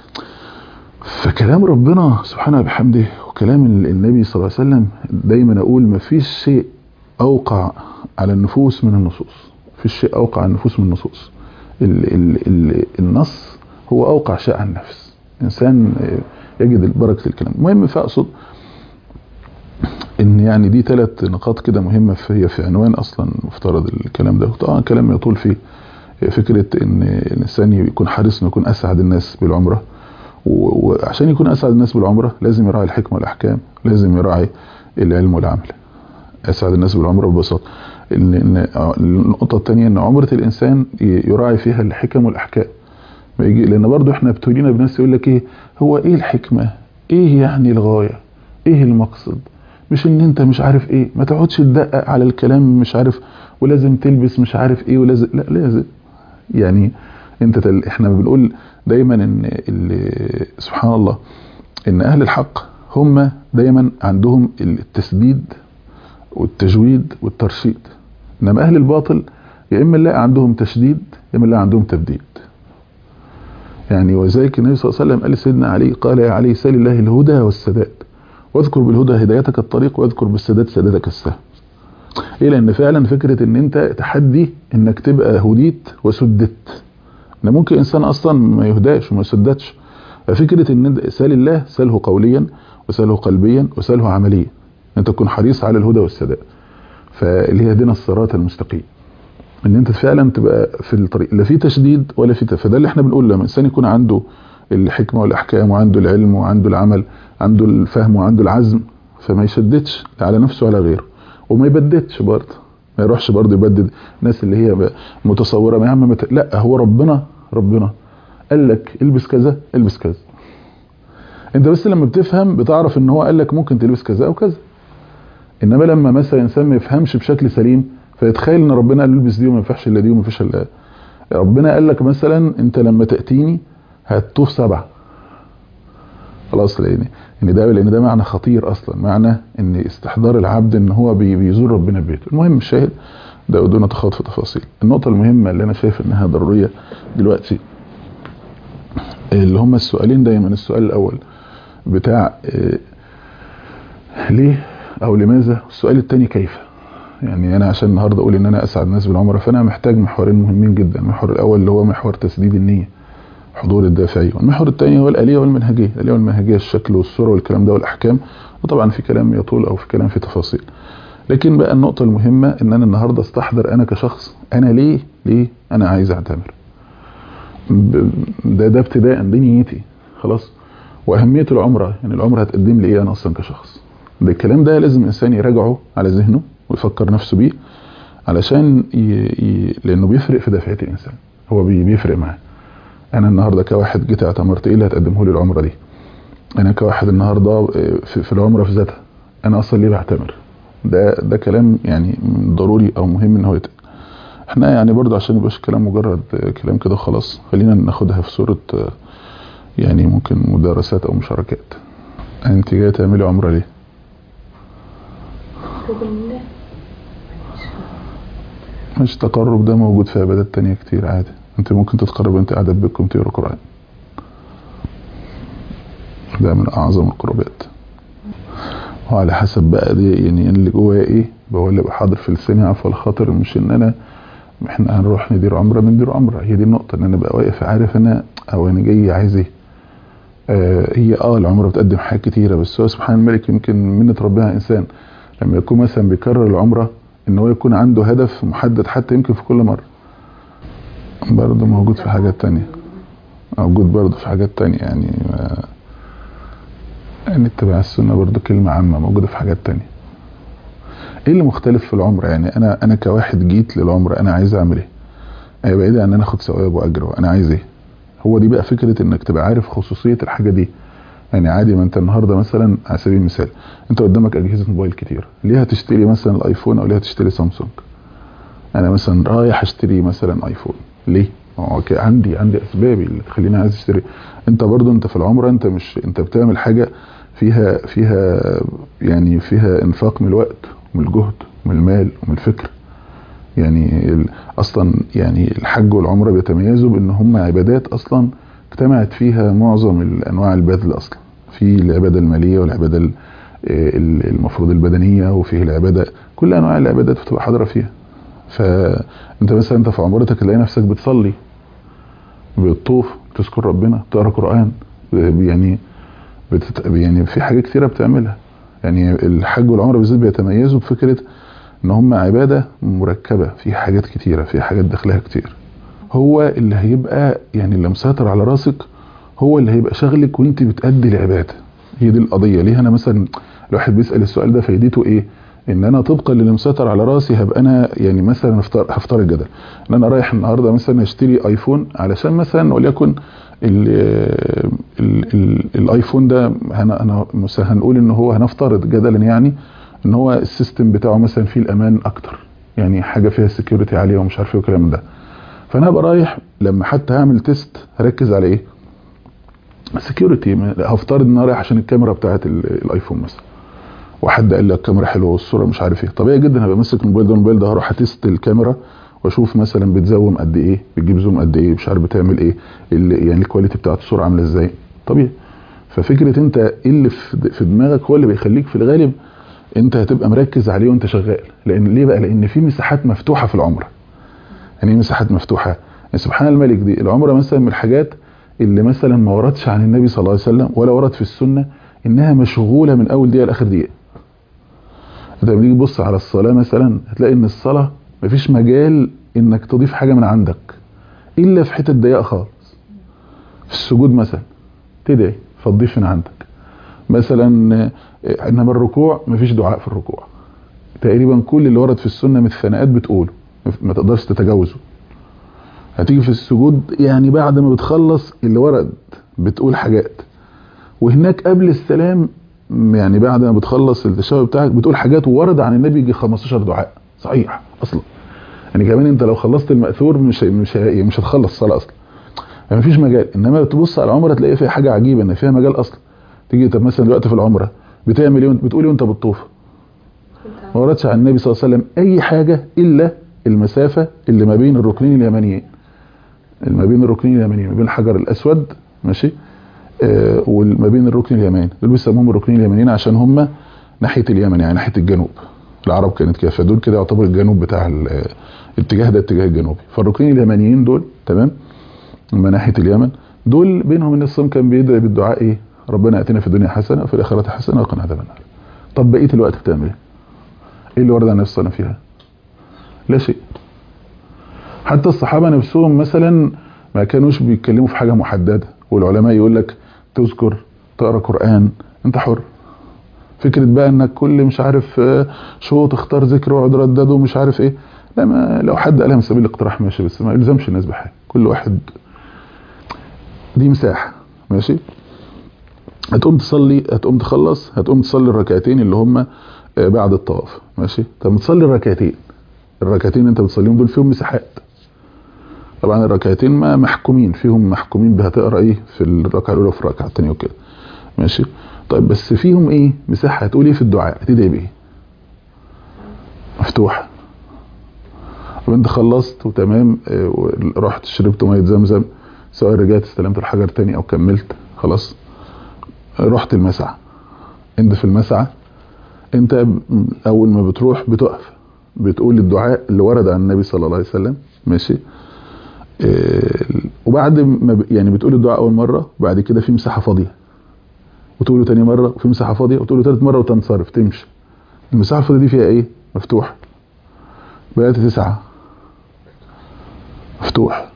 [SPEAKER 2] فكلام ربنا سبحانه وبحمده وكلام النبي صلى الله عليه وسلم دايما اقول ما فيش شيء اوقع على النفوس من النصوص في شيء اوقع على النفوس من النصوص ال ال ال النص هو اوقع شيء على النفس انسان يجد بركه الكلام المهم فاقصد ان يعني دي ثلاث نقاط كده مهمه هي في عنوان اصلا مفترض الكلام ده طبعا كلام يطول فيه فكره ان الانسان يكون حريص انه يكون اسعد الناس بالعمره وعشان يكون اسعد الناس بالعمره لازم يراعي الحكمه والاحكام لازم يراعي العلم والعمل اسعد الناس بالعمره ببساطه ان النقطه الثانيه ان عمره الانسان يراعي فيها الحكم والاحكام ما يجي لان برضو احنا ابتلينا بناس يقول لك ايه هو ايه الحكمه ايه يعني الغايه ايه المقصد مش ان انت مش عارف ايه ما تقعدش تدقق على الكلام مش عارف ولازم تلبس مش عارف ايه ولازم لا لازم يعني انت تل... احنا بنقول دايما ان ال... سبحان الله ان اهل الحق هم دايما عندهم التسديد والتجويد والترشيد انما اهل الباطل يا اما نلاقي عندهم تشديد يا اما نلاقي عندهم تبديد يعني وذلك النبي صلى الله عليه وسلم قال لسيدنا علي قال يا علي سل الله الهدى والسداد واذكر بالهدى هدايتك الطريق واذكر بالسداد سدادك السهم ايه لان فعلا فكره ان انت تحدي انك تبقى هديت وسددت ان ممكن انسان اصلا ما يهداش وما يسددش ففكره ان سال الله ساله قوليا وساله قلبيا وساله عمليا انت تكون حريص على الهدى والسداد فاللي هي دين الصراط المستقيم ان انت فعلا تبقى في الطريق لا في تشديد ولا في فده اللي احنا بنقول لما الانسان يكون عنده الحكمه والاحكام وعنده العلم وعنده العمل عنده الفهم وعنده العزم فما يشددش لا على نفسه ولا غيره وما يبددش برضه ما يروحش برضه يبدد الناس اللي هي متصوره يا عم مت... لا هو ربنا ربنا قال لك البس كذا البس كذا انت بس لما بتفهم بتعرف ان هو قال لك ممكن تلبس كذا او كذا انما لما مثلا انسان ما يفهمش بشكل سليم فيتخيل ان ربنا قال البس دي وما ينفعش الا دي وما فيش الا ربنا قال لك مثلا انت لما تاتيني هتطوف سبعه خلاص لان ان ده لان ده معنى خطير اصلا معنى ان استحضار العبد ان هو بيزور ربنا ببيته المهم الشاهد ده دون تخوض في تفاصيل النقطه المهمه اللي انا شايف انها ضروريه دلوقتي اللي هم السؤالين دايما السؤال الاول بتاع ليه او لماذا السؤال الثاني كيف يعني انا عشان النهارده اقول ان انا اسعد الناس بالعمره فانا محتاج محورين مهمين جدا المحور الاول اللي هو محور تسديد النيه حضور الدافعي والمحور الثاني هو الاليه والمنهجيه الاليه والمنهجيه الشكل والصوره والكلام ده والاحكام وطبعا في كلام يطول او في كلام في تفاصيل لكن بقى النقطه المهمه ان انا النهارده استحضر انا كشخص انا ليه ليه انا عايز اعتمر ده ده ابتداء دي نيتي خلاص واهميه العمره يعني العمره هتقدم لي ايه انا اصلا كشخص ده الكلام ده لازم الانسان يراجعه على ذهنه ويفكر نفسه بيه علشان ي... ي... لانه بيفرق في دفعه الانسان هو بي... بيفرق معاه انا النهارده كواحد جيت اعتمرت ايه اللي هتقدمه لي العمره دي انا كواحد النهارده في, في العمره في ذاتها انا اصلا ليه بعتمر ده ده كلام يعني ضروري او مهم ان هو يتقال احنا يعني برضه عشان يبقاش كلام مجرد كلام كده خلاص خلينا ناخدها في صوره يعني ممكن مدارسات او مشاركات انت جايه تعملي عمره ليه مش تقرب ده موجود في عبادات تانية كتير عادي انت ممكن تتقرب انت قاعدة بكم تقرا قرآن ده من اعظم القربات وعلى حسب بقى دي يعني اللي جوايا ايه هو اللي حاضر في لساني عفوا الخاطر مش ان انا احنا هنروح ندير عمره بندير عمره هي دي النقطه ان انا بقى واقف عارف انا او انا جاي عايز ايه آه هي اه العمره بتقدم حاجات كتيره بس هو سبحان الملك يمكن منة ربنا انسان لما يكون مثلا بيكرر العمره ان هو يكون عنده هدف محدد حتى يمكن في كل مره برضه موجود في حاجات تانية موجود برضه في حاجات تانية يعني ما يعني اتباع السنة برضه كلمة عامة موجودة في حاجات تانية ايه اللي مختلف في العمر يعني انا انا كواحد جيت للعمر انا عايز اعمل ايه ايه بعيد عن ان انا اخد ثواب واجر انا عايز ايه هو دي بقى فكرة انك تبقى عارف خصوصية الحاجة دي يعني عادي ما انت النهاردة مثلا على سبيل المثال انت قدامك اجهزة موبايل كتير ليه هتشتري مثلا الايفون او ليه هتشتري سامسونج انا مثلا رايح اشتري مثلا ايفون ليه اوكي عندي عندي اسبابي اللي تخليني عايز اشتري انت برضو انت في العمره انت مش انت بتعمل حاجه فيها فيها يعني فيها انفاق من الوقت ومن الجهد ومن المال ومن الفكر يعني اصلا يعني الحج والعمره بيتميزوا بان هم عبادات اصلا اجتمعت فيها معظم انواع البذل اصلا في العباده الماليه والعباده المفروض البدنيه وفيه العباده كل انواع العبادات بتبقى حاضره فيها فانت مثلا انت في عمرتك تلاقي نفسك بتصلي بتطوف بتذكر ربنا بتقرا قران يعني بتت... يعني في حاجات كتيره بتعملها يعني الحج والعمره بالذات بيتميزوا بفكره ان هم عباده مركبه في حاجات كتيره في حاجات داخلها كتير هو اللي هيبقى يعني اللي مسيطر على راسك هو اللي هيبقى شغلك وانت بتأدي العباده هي دي القضيه ليه انا مثلا الواحد بيسال السؤال ده فايدته ايه ان انا طبقا للي مسيطر على راسي هبقى انا يعني مثلا هفترض هفترض كده ان انا رايح النهارده مثلا اشتري ايفون علشان مثلا وليكن ال ال ال الايفون ده هن- انا مثلا هنقول ان هو هنفترض جدلا يعني ان هو السيستم بتاعه مثلا فيه الامان اكتر يعني حاجه فيها سكيورتي عاليه ومش عارف ايه والكلام ده فانا هبقى رايح لما حتى هعمل تيست هركز على ايه سكيورتي هفترض ان انا رايح عشان الكاميرا بتاعت ال- الايفون مثلا وحد قال لي الكاميرا حلوه والصوره مش عارف ايه طبيعي جدا هبقى ماسك الموبايل ده الموبايل ده هروح اتست الكاميرا واشوف مثلا بتزوم قد ايه بتجيب زوم قد ايه مش عارف بتعمل ايه اللي يعني الكواليتي بتاعت الصوره عامله ازاي طبيعي ففكره انت ايه اللي في في دماغك هو اللي بيخليك في الغالب انت هتبقى مركز عليه وانت شغال لان ليه بقى لان في مساحات مفتوحه في العمره يعني ايه مساحات مفتوحه يعني سبحان الملك دي العمره مثلا من الحاجات اللي مثلا ما وردش عن النبي صلى الله عليه وسلم ولا ورد في السنه انها مشغوله من اول دقيقه لاخر دقيقه انت لما تيجي تبص على الصلاه مثلا هتلاقي ان الصلاه مفيش مجال انك تضيف حاجه من عندك الا في حته ضيقه خالص في السجود مثلا تدعي فتضيف من عندك مثلا آه، انما الركوع مفيش دعاء في الركوع تقريبا كل اللي ورد في السنه من الثناءات بتقوله ما تقدرش تتجاوزه هتيجي في السجود يعني بعد ما بتخلص اللي ورد بتقول حاجات وهناك قبل السلام يعني بعد ما بتخلص التشهد بتاعك بتقول حاجات وورد عن النبي يجي 15 دعاء صحيح اصلا يعني كمان انت لو خلصت المأثور مش مش مش هتخلص الصلاه اصلا يعني مفيش مجال انما تبص على العمره تلاقي فيها حاجه عجيبه ان فيها مجال اصلا تيجي طب مثلا دلوقتي في العمره بتعمل ايه وانت- بتقول ايه وانت بتطوف ما وردش عن النبي صلى الله عليه وسلم اي حاجه الا المسافه اللي ما بين الركنين اليمانيين اللي ما بين الركنين اليمانيين ما بين الحجر الاسود ماشي آه وما بين الركن اليماني دول بيسموهم الركنين اليمانيين عشان هم ناحيه اليمن يعني ناحيه الجنوب العرب كانت كده فدول كده يعتبر الجنوب بتاع ال- الاتجاه ده الاتجاه الجنوبي فالركنين اليمانيين دول تمام هم ناحيه اليمن دول بينهم ان الصوم كان بيدعي بالدعاء ايه ربنا اتنا في الدنيا حسنه وفي الاخره حسنه وقنا عذاب النار طب بقيه الوقت بتعمل ايه ايه اللي ورد عن النبي صلى الله عليه وسلم فيها لا شيء حتى الصحابه نفسهم مثلا ما كانوش بيتكلموا في حاجه محدده والعلماء يقول لك تذكر تقرا قران انت حر فكره بقى انك كل مش عارف آه، شوط اختار ذكر واقعد ردده ومش عارف ايه لا ما لو حد قالها من سبيل الاقتراح ماشي بس ما يلزمش الناس بحاجه كل واحد دي مساحه ماشي هتقوم تصلي هتقوم تخلص هتقوم تصلي الركعتين اللي هم آه، بعد الطواف ماشي طب تصلي الركعتين الركعتين انت بتصليهم دول فيهم مساحات طبعا الركعتين ما محكومين فيهم محكومين بهتقرا ايه في الركعه الاولى وفي الركعه الثانيه وكده ماشي طيب بس فيهم ايه مساحه هتقول ايه في الدعاء هتدعي بايه مفتوحه وانت خلصت وتمام اه، رحت شربت ميه زمزم سواء رجعت استلمت الحجر تاني او كملت خلاص رحت المسعى انت في المسعى انت ب- اول ما بتروح بتقف بتقول الدعاء اللي ورد عن النبي صلى الله عليه وسلم ماشي اه، وبعد ما ب- يعني بتقول الدعاء اول مره وبعد كده في مساحه فاضيه وتقوله تاني مره وفي مساحه فاضيه وتقوله تالت مره وتنصرف تمشي المساحه الفاضيه دي فيها ايه مفتوح بقت تسعه مفتوح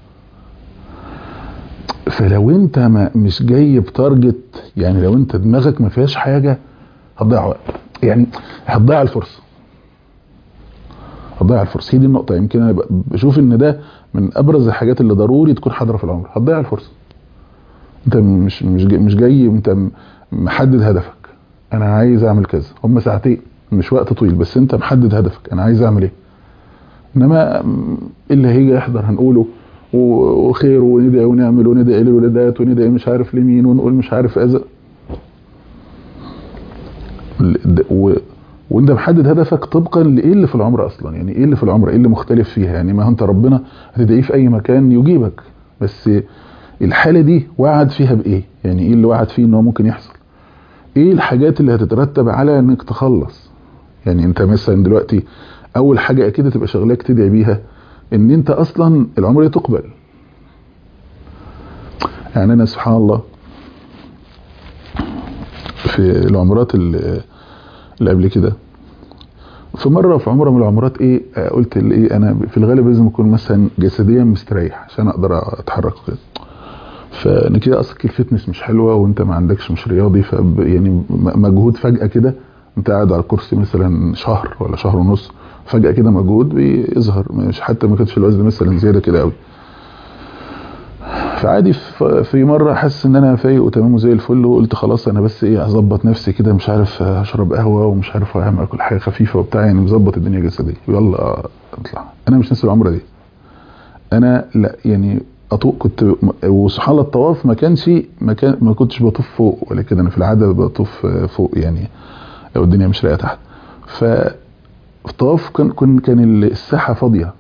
[SPEAKER 2] فلو انت ما مش جاي بتارجت يعني لو انت دماغك ما فيهاش حاجه هتضيع وقت يعني هتضيع الفرصه هتضيع الفرصه هي دي النقطه يمكن انا ب- بشوف ان ده من ابرز الحاجات اللي ضروري تكون حاضره في العمر هتضيع الفرصه انت مش مش جاي مش جاي انت م- محدد هدفك انا عايز اعمل كذا هم ساعتين مش وقت طويل بس انت محدد هدفك انا عايز اعمل ايه انما م، اللي هيجي يحضر هنقوله و- وخير وندعي ونعمل وندعي للولادات وندعي مش عارف لمين ونقول مش عارف اذى ال- د- و- وانت محدد هدفك طبقا لايه اللي في العمر اصلا يعني ايه اللي في العمر ايه اللي مختلف فيها يعني ما هو انت ربنا هتدعيه في اي مكان يجيبك بس الحاله دي وعد فيها بايه يعني ايه اللي وعد فيه ان هو ممكن يحصل ايه الحاجات اللي هتترتب على انك تخلص يعني انت مثلا دلوقتي اول حاجه اكيد تبقى شغلاك تدعي بيها ان انت اصلا العمر تقبل يعني انا سبحان الله في العمرات اللي اللي قبل كده في مره في عمره من العمرات ايه آه، قلت ال- ايه انا في الغالب لازم اكون مثلا جسديا مستريح عشان اقدر اتحرك وكده فانا كده اصلا الفتنس مش حلوه وانت ما عندكش مش رياضي ف يعني م- مجهود فجاه كده انت قاعد على الكرسي مثلا شهر ولا شهر ونص فجاه كده مجهود بيظهر مش حتى ما كانش الوزن مثلا زياده كده قوي فعادي في مره حاسس ان انا فايق وتمام وزي الفل وقلت خلاص انا بس ايه اظبط نفسي كده مش عارف اشرب قهوه ومش عارف اعمل اكل حاجه خفيفه وبتاع يعني مظبط الدنيا جسديه يلا اطلع انا مش ناسي العمره دي انا لا يعني اطوق كنت وسبحان الله الطواف ما كانش ما, كان ما كنتش بطوف فوق ولكن انا في العاده بطوف فوق يعني لو الدنيا مش رايقه تحت ف في الطواف كان كان كان الساحه فاضيه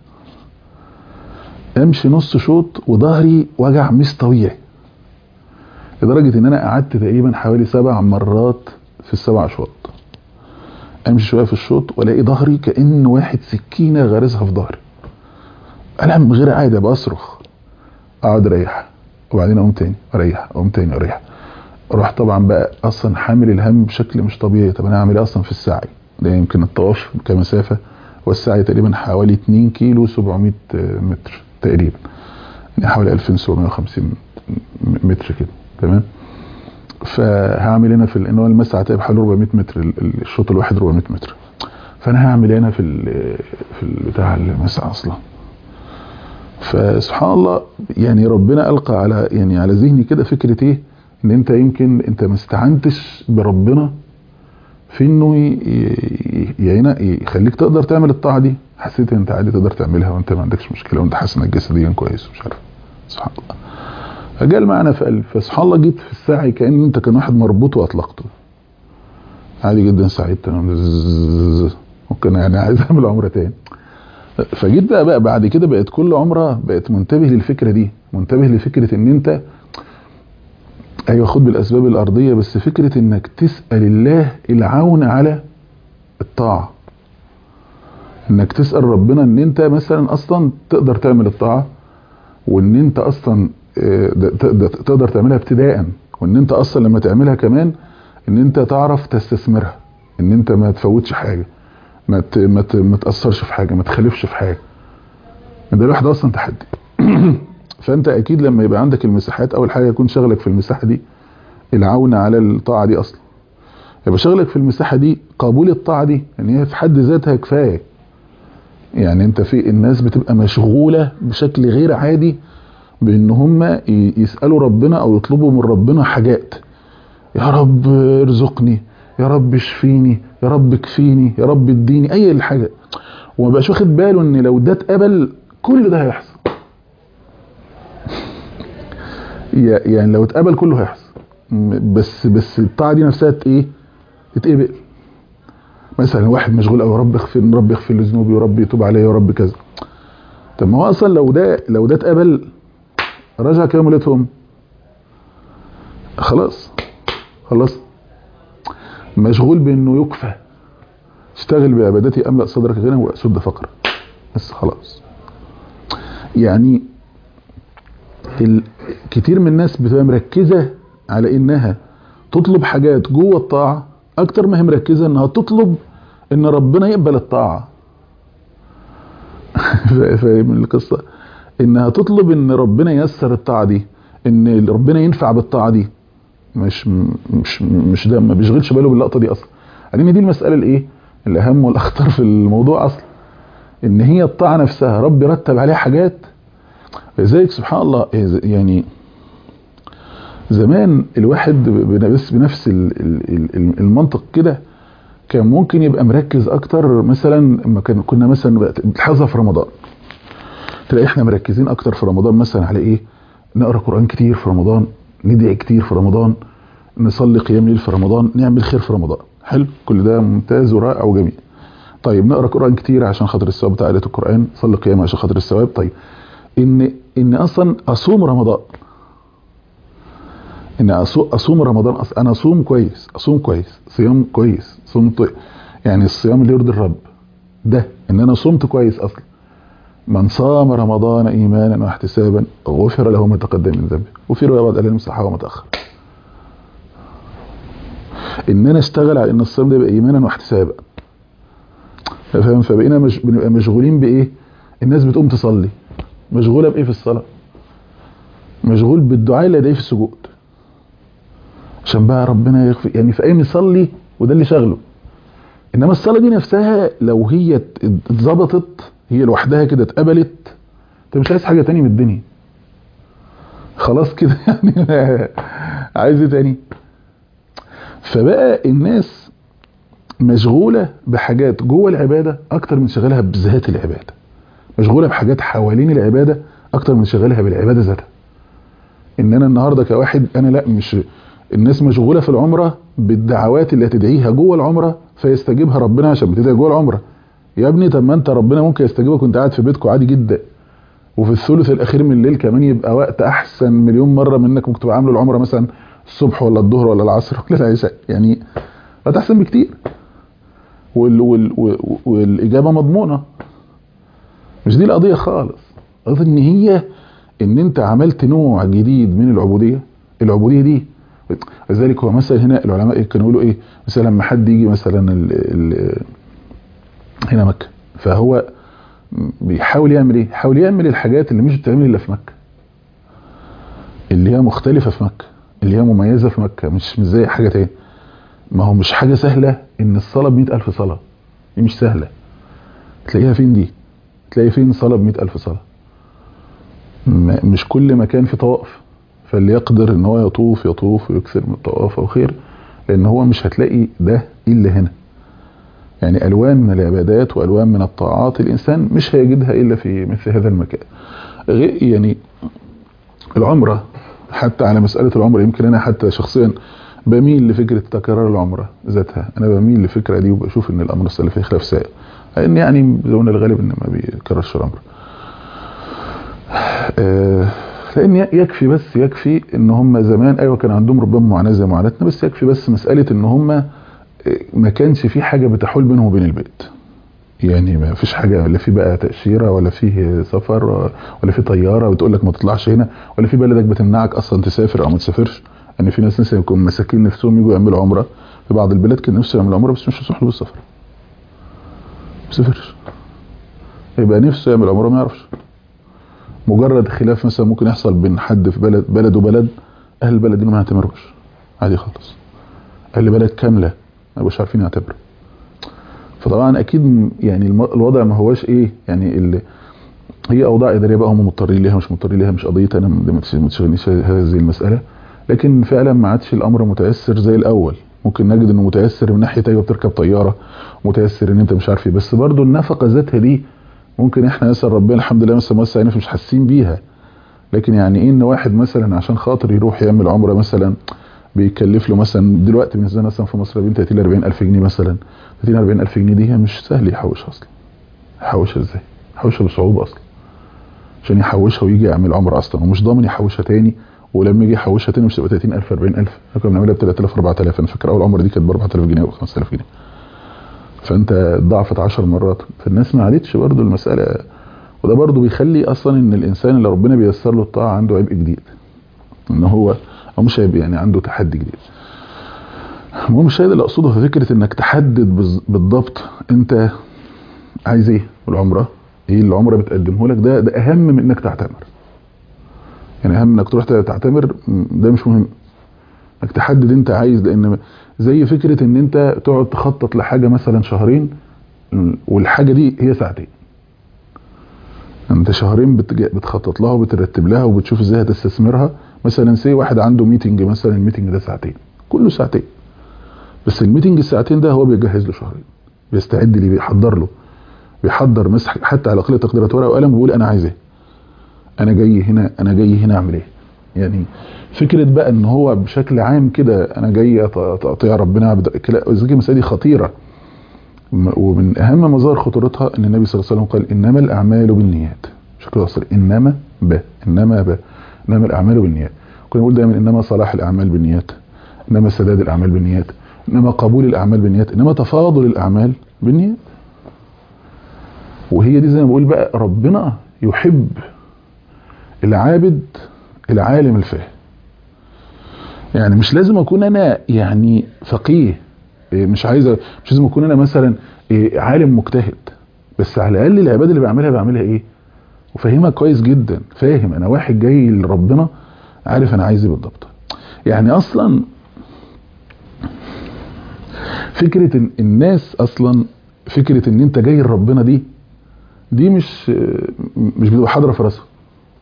[SPEAKER 2] امشي نص شوط وظهري وجع مش طبيعي لدرجه ان انا قعدت تقريبا حوالي سبع مرات في السبع شوط امشي شويه في الشوط والاقي ظهري كان واحد سكينه غارزها في ظهري الم غير عادي ابقى اصرخ اقعد اريح وبعدين اقوم تاني اريح اقوم تاني اريح اروح طبعا بقى اصلا حامل الهم بشكل مش طبيعي طب انا اعمل ايه اصلا في السعي ده يمكن الطواف كمسافه والسعي تقريبا حوالي 2 كيلو 700 متر تقريبا يعني حوالي 2750 متر كده تمام فهعمل هنا في ان هو المسعى تقريبا حوالي 400 متر الشوط الواحد 400 متر فانا هعمل هنا في في بتاع المسعى اصلا فسبحان الله يعني ربنا القى على يعني على ذهني كده فكره ايه ان انت يمكن انت ما استعنتش بربنا في انه يعني يخليك تقدر تعمل الطاعه دي حسيت ان انت عادي تقدر تعملها وانت ما عندكش مشكله وانت حاسس انك جسديا كويس ومش عارف سبحان الله فجاء المعنى في قلب فسبحان الله جيت في الساعي كان انت كان واحد مربوط واطلقته عادي جدا سعيت انا ممكن يعني عايز اعمل عمره تاني فجيت بقى, بقى بعد كده بقت كل عمره بقت منتبه للفكره دي منتبه لفكره ان انت ايوه خد بالاسباب الارضيه بس فكره انك تسال الله العون على الطاعه انك تسال ربنا ان انت مثلا اصلا تقدر تعمل الطاعه وان انت اصلا تقدر تعملها ابتداء وان انت اصلا لما تعملها كمان ان انت تعرف تستثمرها ان انت ما تفوتش حاجه ما ما ما تاثرش في حاجه ما تخالفش في حاجه ده لوحده اصلا تحدي فانت اكيد لما يبقى عندك المساحات اول حاجه يكون شغلك في المساحه دي العون على الطاعه دي اصلا يبقى شغلك في المساحه دي قبول الطاعه دي ان هي في حد ذاتها كفايه يعني انت في الناس بتبقى مشغوله بشكل غير عادي بان هم يسالوا ربنا او يطلبوا من ربنا حاجات يا رب ارزقني يا رب اشفيني يا رب اكفيني يا رب اديني اي الحاجه وما بقاش واخد باله ان لو ده اتقبل كل ده هيحصل يعني لو اتقبل كله هيحصل بس بس الطاعه دي نفسها ايه تتقبل مثلا واحد مشغول قوي رب اغفر رب اغفر لي ذنوبي ورب يتوب عليا ورب كذا طب ما هو اصلا لو ده لو ده اتقبل رجع كام ليلتهم خلاص خلاص مشغول بانه يكفى اشتغل بعبادتي املا صدرك غنى واسد فقر بس خلاص يعني كتير من الناس بتبقى مركزه على انها تطلب حاجات جوه الطاعه اكتر ما هي مركزه انها تطلب ان ربنا يقبل الطاعه فاهم القصه انها تطلب ان ربنا ييسر الطاعه دي ان ربنا ينفع بالطاعه دي مش مش مش ده ما بيشغلش باله باللقطه دي اصلا لان دي المساله الايه الاهم والاخطر في الموضوع اصلا ان هي الطاعه نفسها رب يرتب عليها حاجات لذلك سبحان الله يعني زمان الواحد بس بنفس المنطق كده كان ممكن يبقى مركز اكتر مثلا لما كنا مثلا بتحظى في رمضان تلاقي احنا مركزين اكتر في رمضان مثلا على ايه نقرا قران كتير في رمضان ندعي كتير في رمضان نصلي قيام ليل في رمضان نعمل خير في رمضان حلو كل ده ممتاز ورائع وجميل طيب نقرا قران كتير عشان خاطر الثواب بتاع قراءه القران صلي قيام عشان خاطر الثواب طيب ان ان اصلا اصوم رمضان ان اصوم رمضان أص... انا اصوم كويس اصوم كويس صيام كويس صمت يعني الصيام اللي يرضي الرب ده ان انا صمت كويس اصلا من صام رمضان ايمانا واحتسابا غفر له ما تقدم من ذنبه وفي روايه بعد قال مسحه وما تاخر ان انا اشتغل على ان الصيام ده يبقى ايمانا واحتسابا فاهم فبقينا مش بنبقى مشغولين بايه الناس بتقوم تصلي مشغوله بايه في الصلاه مشغول بالدعاء اللي يدعيه في السجود عشان بقى ربنا يغفر يعني فقايم يصلي وده اللي شغله انما الصلاه دي نفسها لو هي ات- اتظبطت هي لوحدها كده اتقبلت انت مش عايز حاجه تاني من الدنيا خلاص كده يعني عايز ايه تاني فبقى الناس مشغوله بحاجات جوه العباده اكتر من شغالها بذات العباده مشغوله بحاجات حوالين العباده اكتر من شغالها بالعباده ذاتها ان انا النهارده كواحد انا لا مش الناس مشغوله في العمره بالدعوات اللي هتدعيها جوه العمره فيستجيبها ربنا عشان بتدعي جوه العمره يا ابني طب ما انت ربنا ممكن يستجيبك وانت قاعد في بيتكم عادي جدا وفي الثلث الاخير من الليل كمان يبقى وقت احسن مليون مره من انك ممكن تبقى عامله العمره مثلا الصبح ولا الظهر ولا العصر ولا العشاء يعني وقت احسن بكتير وال وال وال والاجابه مضمونه مش دي القضيه خالص القضيه ان هي ان انت عملت نوع جديد من العبوديه العبوديه دي لذلك هو مثلا هنا العلماء إيه كانوا يقولوا ايه مثلا لما حد يجي مثلا ال ال هنا مكه فهو بيحاول يعمل ايه يحاول يعمل الحاجات اللي مش بتتعمل الا في مكه اللي هي مختلفه في مكه اللي هي مميزه في مكه مش مش زي حاجه تاني ما هو مش حاجه سهله ان الصلاه ب ألف صلاه دي مش سهله تلاقيها فين دي تلاقي فين صلاه ب ألف صلاه م- مش كل مكان في طواف فاللي يقدر ان هو يطوف يطوف ويكثر من الطواف او خير لان هو مش هتلاقي ده الا هنا يعني الوان من العبادات والوان من الطاعات الانسان مش هيجدها الا في مثل هذا المكان غير يعني العمره حتى على مساله العمره يمكن انا حتى شخصيا بميل لفكره تكرار العمره ذاتها انا بميل للفكره دي وبشوف ان الامر السلفي فيه خلاف سائغ لان يعني زون الغالب ان ما بيكررش العمره آه، لان يكفي بس يكفي ان هم زمان ايوه كان عندهم ربما معاناه زي معاناتنا بس يكفي بس مساله ان هم آه، ما كانش في حاجه بتحول بينهم وبين البيت يعني ما فيش حاجه لا في بقى تاشيره ولا فيه سفر ولا في طياره بتقول لك ما تطلعش هنا ولا في بلدك بتمنعك اصلا تسافر او ما تسافرش يعني في ناس مثلا يكونوا مساكين نفسهم يجوا يعملوا عمره في بعض البلاد كان نفسه يعمل عمره بس مش مسموح له بالسفر ما يسافرش يبقى نفسه يعمل عمره ما يعرفش مجرد خلاف مثلا ممكن يحصل بين حد في بلد بلد وبلد اهل البلد دول ما يعتبروش عادي خالص اهل بلد كامله ما يبقوش عارفين يعتبروا فطبعا اكيد م- يعني الم- الوضع ما هواش ايه يعني اللي هي اوضاع اداريه بقى هم مضطرين ليها مش مضطرين ليها مش قضيتي انا ما ما تشغلنيش هذه المساله لكن فعلا ما عادش الامر متيسر زي الاول ممكن نجد انه متيسر من ناحيه ايوه بتركب طياره متيسر ان انت مش عارف ايه بس برضه النفقه ذاتها دي ممكن احنا مثلا ربنا الحمد لله مثلا موسع علينا مش حاسين بيها لكن يعني ايه ان واحد مثلا عشان خاطر يروح يعمل عمره مثلا بيكلف له مثلا دلوقتي بالنسبه لنا مثلا في مصر بين 30 ل 40 الف جنيه مثلا 30 ل 40 الف جنيه دي هي مش سهل يحوشها اصلا يحوشها ازاي يحوشها بصعوبه اصلا عشان يحوشها ويجي يعمل عمره اصلا ومش ضامن يحوشها تاني ولما يجي يحوشها تاني مش تبقى 30000 40000 احنا كنا بنعملها ب 3000 4000 انا فاكر اول عمره دي كانت ب 4000 جنيه او 5000 جنيه فانت ضعفت 10 مرات فالناس ما عادتش برضو المساله وده برضو بيخلي اصلا ان الانسان اللي ربنا بيسر له الطاعه عنده عبء جديد ان هو او مش عيب يعني عنده تحدي جديد المهم الشاهد اللي اقصده في فكره انك تحدد بز- بالضبط انت عايز ايه والعمره ايه اللي العمره بتقدمه لك ده ده اهم من انك تعتمر يعني اهم انك تروح تعتمر م، ده مش مهم انك تحدد انت عايز لان زي فكره ان انت تقعد تخطط لحاجه مثلا شهرين والحاجه دي هي ساعتين انت شهرين بتج- بتخطط لها وبترتب لها وبتشوف ازاي هتستثمرها مثلا سي واحد عنده ميتنج مثلا الميتنج ده ساعتين كله ساعتين بس الميتنج الساعتين ده هو بيجهز له شهرين بيستعد ليه بيحضر له بيحضر مسح حتى على قله تقديرات ورقه وقلم بيقول انا عايز ايه انا جاي هنا انا جاي هنا اعمل ايه يعني فكره بقى ان هو بشكل عام كده انا جاي أط- تقطيع ربنا عبد كلا- ذكر المسألة دي خطيره م- ومن اهم مظاهر خطورتها ان النبي صلى الله عليه وسلم قال انما الاعمال بالنيات بشكل اصل انما ب انما ب انما الاعمال بالنيات كنا بنقول دايما انما صلاح الاعمال بالنيات انما سداد الاعمال بالنيات انما قبول الاعمال بالنيات انما تفاضل الاعمال بالنيات وهي دي زي ما بقول بقى ربنا يحب العابد العالم الفاهم يعني مش لازم اكون انا يعني فقيه إيه مش عايز مش لازم اكون انا مثلا إيه عالم مجتهد بس على الاقل العباده اللي بعملها بعملها ايه وفاهمها كويس جدا فاهم انا واحد جاي لربنا عارف انا عايز ايه بالضبط يعني اصلا فكره ان الناس اصلا فكره ان انت جاي لربنا دي دي مش مش بتبقى حاضره في راسها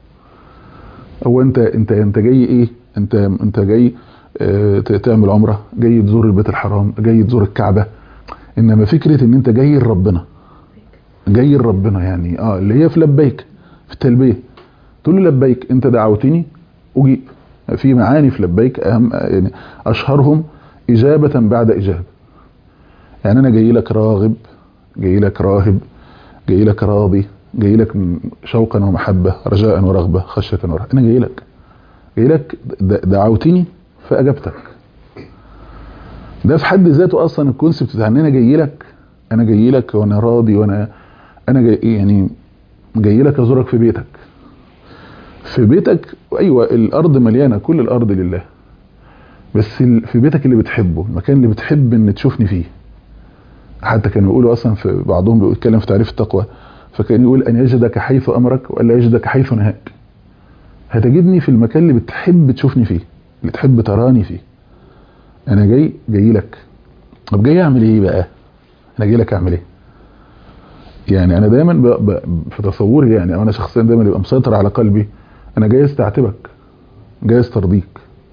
[SPEAKER 2] هو انت انت انت جاي ايه انت انت جاي اه تعمل عمره جاي تزور البيت الحرام جاي تزور الكعبه انما فكره ان انت جاي لربنا جاي لربنا يعني اه اللي هي في لبيك في التلبيه تقول له لبيك انت دعوتني اجيب في معاني في لبيك اهم يعني اشهرهم اجابه بعد اجابه يعني انا جاي لك راغب جاي لك راهب جاي لك راضي جاي لك شوقا ومحبه رجاء ورغبه خشيه ورهبه انا جاي لك جاي لك دعوتني فاجبتك ده في حد ذاته اصلا الكونسبت بتاع ان انا جاي لك انا جاي لك وانا راضي وانا انا جاي يعني جاي لك ازورك في بيتك في بيتك ايوه الارض مليانه كل الارض لله بس في بيتك اللي بتحبه المكان اللي بتحب ان تشوفني فيه حتى كانوا يقولوا اصلا في بعضهم بيتكلم في تعريف التقوى فكان يقول ان يجدك حيث امرك والا يجدك حيث نهاك هتجدني في المكان اللي بتحب تشوفني فيه اللي تحب تراني فيه انا جاي جاي لك طب جاي اعمل ايه بقى انا جاي لك اعمل ايه يعني انا دايما ب... ب... في تصوري يعني او انا شخصيا دايما يبقى مسيطر على قلبي انا جاي استعتبك جاي استرضيك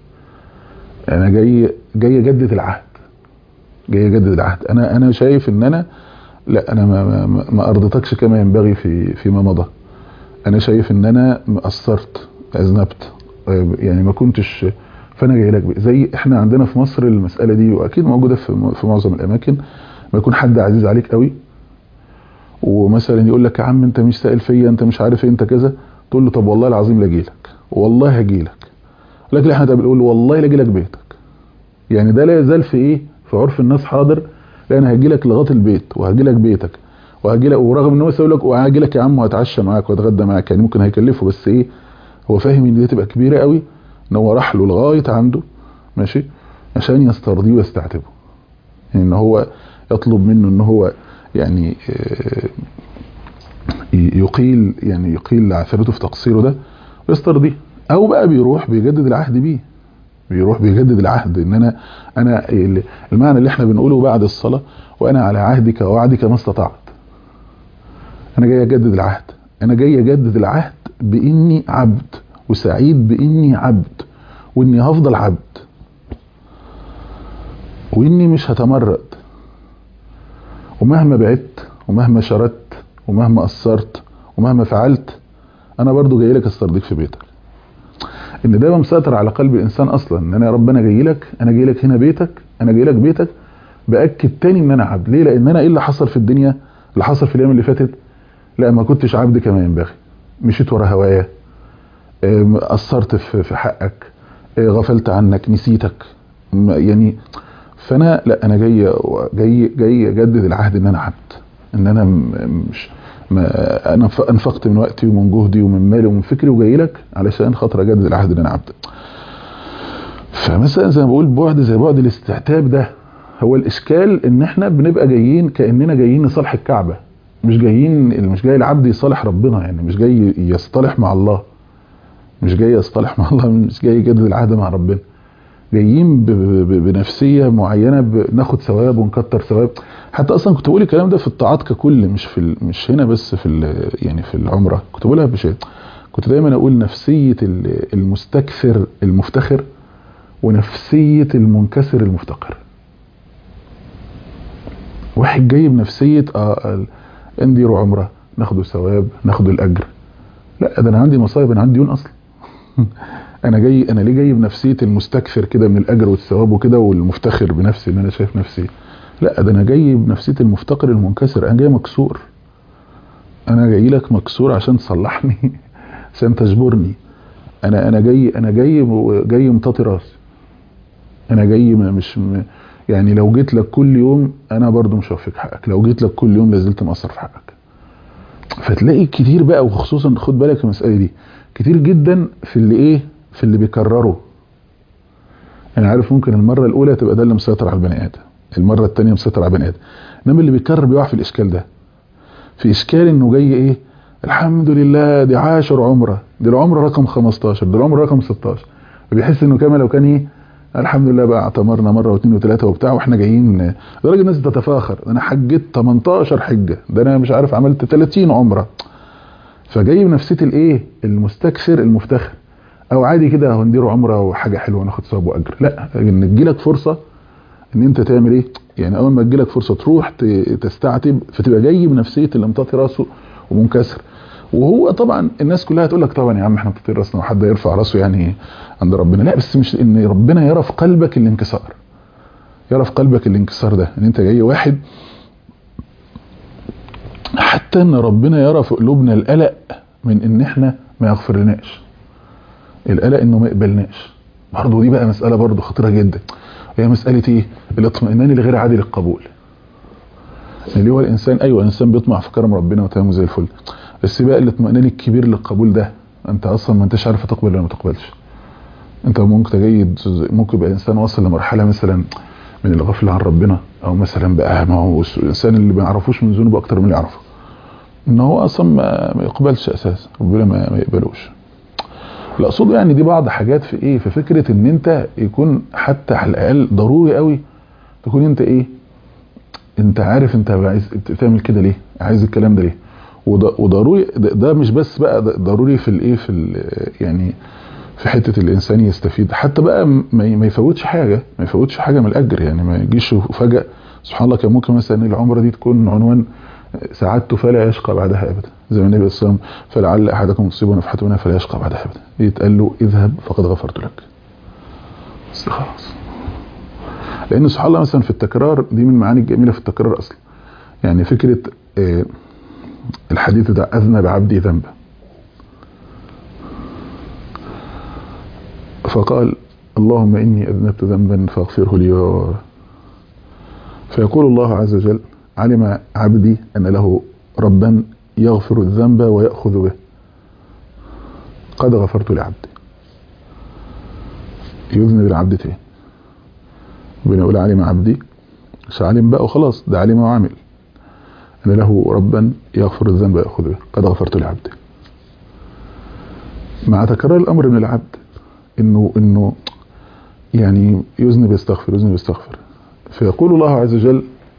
[SPEAKER 2] انا جاي جاي اجدد العهد جاي اجدد العهد انا انا شايف ان انا لا انا ما ما, ما ارضتكش كما ينبغي في فيما مضى انا شايف ان انا قصرت اذنبت يعني ما كنتش فانا جاي لك زي احنا عندنا في مصر المساله دي واكيد موجوده في في معظم الاماكن ما يكون حد عزيز عليك قوي ومثلا يقول لك يا عم انت مش سائل فيا انت مش عارف ايه انت كذا تقول له طب والله العظيم لا لك والله هجي لك لكن احنا بنقول والله لا لك بيتك يعني ده لا يزال في ايه في عرف الناس حاضر لا انا هجي لك لغايه البيت وهجي لك بيتك وهجي لك ورغم ان هو يقول لك وهاجي لك يا عم وهتعشى معاك واتغدى معاك يعني ممكن هيكلفه بس ايه هو فاهم ان دي تبقى كبيره قوي ان هو راح له لغايه عنده ماشي عشان يسترضيه ويستعتبه يعني ان هو يطلب منه ان هو يعني يقيل يعني يقيل عثرته في تقصيره ده ويسترضيه او بقى بيروح بيجدد العهد بيه بيروح بيجدد العهد ان انا انا المعنى اللي احنا بنقوله بعد الصلاه وانا على عهدك ووعدك ما استطعت انا جاي اجدد العهد انا جاي اجدد العهد باني عبد وسعيد باني عبد واني هفضل عبد واني مش هتمرد ومهما بعدت ومهما شردت ومهما قصرت ومهما فعلت انا برضو جاي لك استرضيك في بيتك ان ده مسيطر على قلب الانسان اصلا ان انا يا رب انا جاي لك انا جاي لك هنا بيتك انا جاي لك بيتك باكد تاني ان انا عبد ليه لان انا ايه اللي حصل في الدنيا اللي حصل في الايام اللي فاتت لا ما كنتش عبد كما ينبغي مشيت ورا هوايا قصرت في حقك غفلت عنك نسيتك يعني فانا لا انا جاي جاي جاي اجدد العهد ان انا عبد ان انا مش ما انا انفقت من وقتي ومن جهدي ومن مالي ومن فكري وجاي لك علشان خاطر اجدد العهد ان انا عبد فمثلا زي ما بقول بعد زي بعد الاستعتاب ده هو الاشكال ان احنا بنبقى جايين كاننا جايين نصالح الكعبه مش جايين مش جاي العبد يصالح ربنا يعني مش جاي يصطلح مع الله مش جاي يصطلح مع الله مش جاي يجدد العهد مع ربنا جايين بنفسيه معينه بناخد ثواب ونكتر ثواب حتى اصلا كنت بقول الكلام ده في الطاعات ككل مش في مش هنا بس في يعني في العمره كنت بقولها بشيء كنت دايما اقول نفسيه المستكثر المفتخر ونفسيه المنكسر المفتقر واحد جاي بنفسيه اه نديروا عمره ناخدوا ثواب ناخدوا الاجر لا ده انا عندي مصايب انا عندي ديون اصلا انا جاي انا ليه جاي بنفسيه المستكثر كده من الاجر والثواب وكده والمفتخر بنفسي ان انا شايف نفسي لا ده انا جاي بنفسيه المفتقر المنكسر انا جاي مكسور انا جاي لك مكسور عشان تصلحني عشان تجبرني انا انا جاي انا جاي جاي مطاطي راسي انا جاي مش يعني لو جيت لك كل يوم انا برضو مش هوفيك حقك لو جيت لك كل يوم لازلت مقصر في حقك فتلاقي كتير بقى وخصوصا خد بالك المساله دي كتير جدا في اللي ايه في اللي بيكرروا انا عارف ممكن المره الاولى تبقى ده اللي مسيطر على البني ادم المره الثانيه مسيطر على البني ادم انما اللي بيكرر بيقع في الاشكال ده في اشكال انه جاي ايه الحمد لله دي عاشر عمره دي العمره رقم 15 دي العمره رقم 16 بيحس انه كما لو كان ايه الحمد لله بقى اعتمرنا مره واثنين وثلاثه وبتاع واحنا جايين لدرجه الناس تتفاخر انا حجيت 18 حجه ده انا مش عارف عملت 30 عمره فجاي بنفسيه الايه المستكثر المفتخر او عادي كده هندير عمره وحاجه حلوه ناخد ثواب واجر لا ان تجيلك فرصه ان انت تعمل ايه يعني اول ما تجيلك فرصه تروح ت- تستعتب فتبقى جاي بنفسيه اللي مطاطي راسه ومنكسر وهو طبعا الناس كلها تقول لك طبعا يا عم احنا مطاطين راسنا وحد يرفع راسه يعني عند ربنا لا بس مش ان ربنا يرى في قلبك الانكسار يرى في قلبك الانكسار ده ان انت جاي واحد حتى ان ربنا يرى في قلوبنا القلق من ان احنا ما يغفر لناش القلق انه ما يقبلناش برضه دي بقى مسألة برضه خطيرة جدا هي مسألة ايه الاطمئنان الغير عادي للقبول اللي هو الانسان ايوه الانسان بيطمع في كرم ربنا وتمامه زي الفل بس بقى الاطمئنان الكبير للقبول ده انت اصلا ما انتش عارف تقبل ولا ما تقبلش انت ممكن تجي ممكن يبقى انسان واصل لمرحله مثلا من الغفله عن ربنا او مثلا بقى ما هو الانسان اللي ما يعرفوش من ذنوبه اكتر من اللي يعرفه ان هو اصلا ما, ما يقبلش اساسا ربنا ما, ما يقبلوش اللي اقصده يعني دي بعض حاجات في ايه في فكره ان انت يكون حتى على الاقل ضروري قوي تكون انت ايه انت عارف انت عايز تعمل كده ليه عايز الكلام ده ليه وض- وضروري ده, ده مش بس بقى ده ضروري في الايه في ال- يعني في حته الانسان يستفيد حتى بقى ما ي- ما يفوتش حاجه ما يفوتش حاجه من الاجر يعني ما يجيش فجاه سبحان الله كان ممكن مثلا العمره دي تكون عنوان سعادته فلا يشقى بعدها ابدا زي ما النبي صلى الله عليه وسلم فلعل احدكم تصيبه نفحه منها فلا يشقى بعدها ابدا يتقال له اذهب فقد غفرت لك بس خلاص لان سبحان الله مثلا في التكرار دي من المعاني الجميله في التكرار اصلا يعني فكره آه، الحديث ده اذنب عبدي ذنبا فقال اللهم اني اذنبت ذنبا فاغفره لي و- فيقول الله عز وجل علم عبدي ان له ربا يغفر الذنب ويأخذ به قد غفرت لعبدي يذنب العبد تاني بنقول علم عبدي مش علم بقى وخلاص ده علم وعمل أن له ربا يغفر الذنب ويأخذ به قد غفرت لعبدي مع تكرار الأمر من العبد إنه إنه يعني يذنب يستغفر يذنب يستغفر فيقول الله عز وجل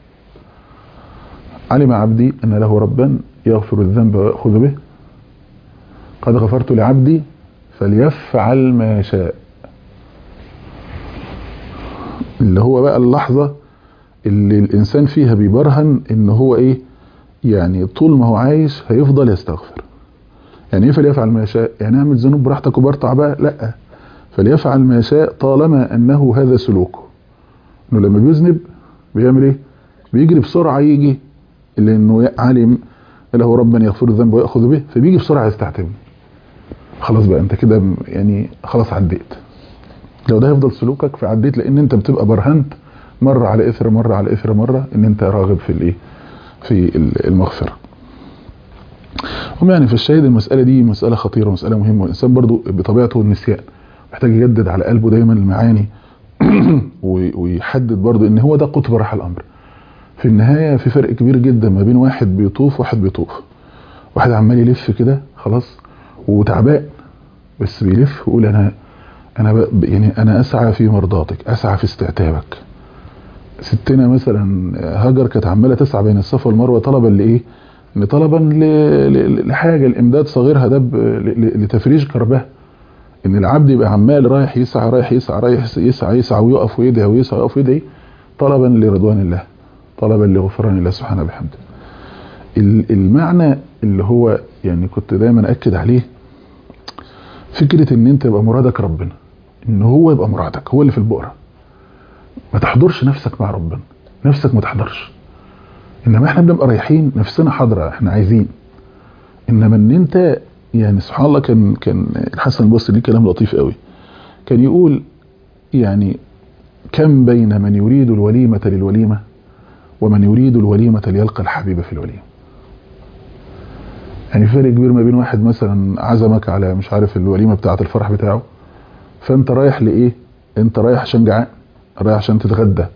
[SPEAKER 2] علم عبدي أن له ربا يغفر الذنب ويأخذ به قد غفرت لعبدي فليفعل ما يشاء اللي هو بقى اللحظة اللي الإنسان فيها بيبرهن إن هو إيه يعني طول ما هو عايش هيفضل يستغفر يعني ايه فليفعل ما يشاء يعني اعمل ذنوب براحتك وبرطع بقى لا فليفعل ما يشاء طالما انه هذا سلوكه انه لما بيذنب بيعمل ايه بيجري بسرعه يجي لانه علم له ربا يغفر الذنب ويأخذ به فبيجي بسرعه يستعتب خلاص بقى انت كده يعني خلاص عديت لو ده يفضل سلوكك فعديت لان انت بتبقى برهنت مره على اثر مره على اثر مره ان انت راغب في الايه في المغفره هم يعني في الشاهد المسألة دي مسألة خطيرة ومسألة مهمة والإنسان برضو بطبيعته النسيان محتاج يجدد على قلبه دايما المعاني ويحدد برضو ان هو ده قطب راح الأمر في النهاية في فرق كبير جدا ما بين واحد بيطوف وواحد بيطوف واحد عمال يلف كده خلاص وتعبان بس بيلف ويقول انا انا يعني انا اسعى في مرضاتك اسعى في استعتابك ستنا مثلا هاجر كانت عماله تسعى بين الصفا والمروه طلبا لايه؟ طلبا لحاجه لامداد صغيرها ده لتفريج كربها ان العبد يبقى عمال رايح يسعى رايح يسعى رايح يسعى يسعى ويقف ويدعي ويسعى ويقف ويدعي طلبا لرضوان الله طلبا لغفران الله سبحانه وبحمده المعنى اللي هو يعني كنت دايما اكد عليه فكره ان انت يبقى مرادك ربنا ان هو يبقى مرادك هو اللي في البؤره ما تحضرش نفسك مع ربنا نفسك ما تحضرش انما احنا بنبقى رايحين نفسنا حاضره احنا عايزين انما ان انت يعني سبحان الله كان كان الحسن البصري ليه كلام لطيف قوي كان يقول يعني كم بين من يريد الوليمة للوليمة ومن يريد الوليمة ليلقى الحبيب في الوليمة يعني فرق كبير ما بين واحد مثلا عزمك على مش عارف الوليمة بتاعة الفرح بتاعه فانت رايح لايه انت رايح عشان جعان رايح عشان تتغدى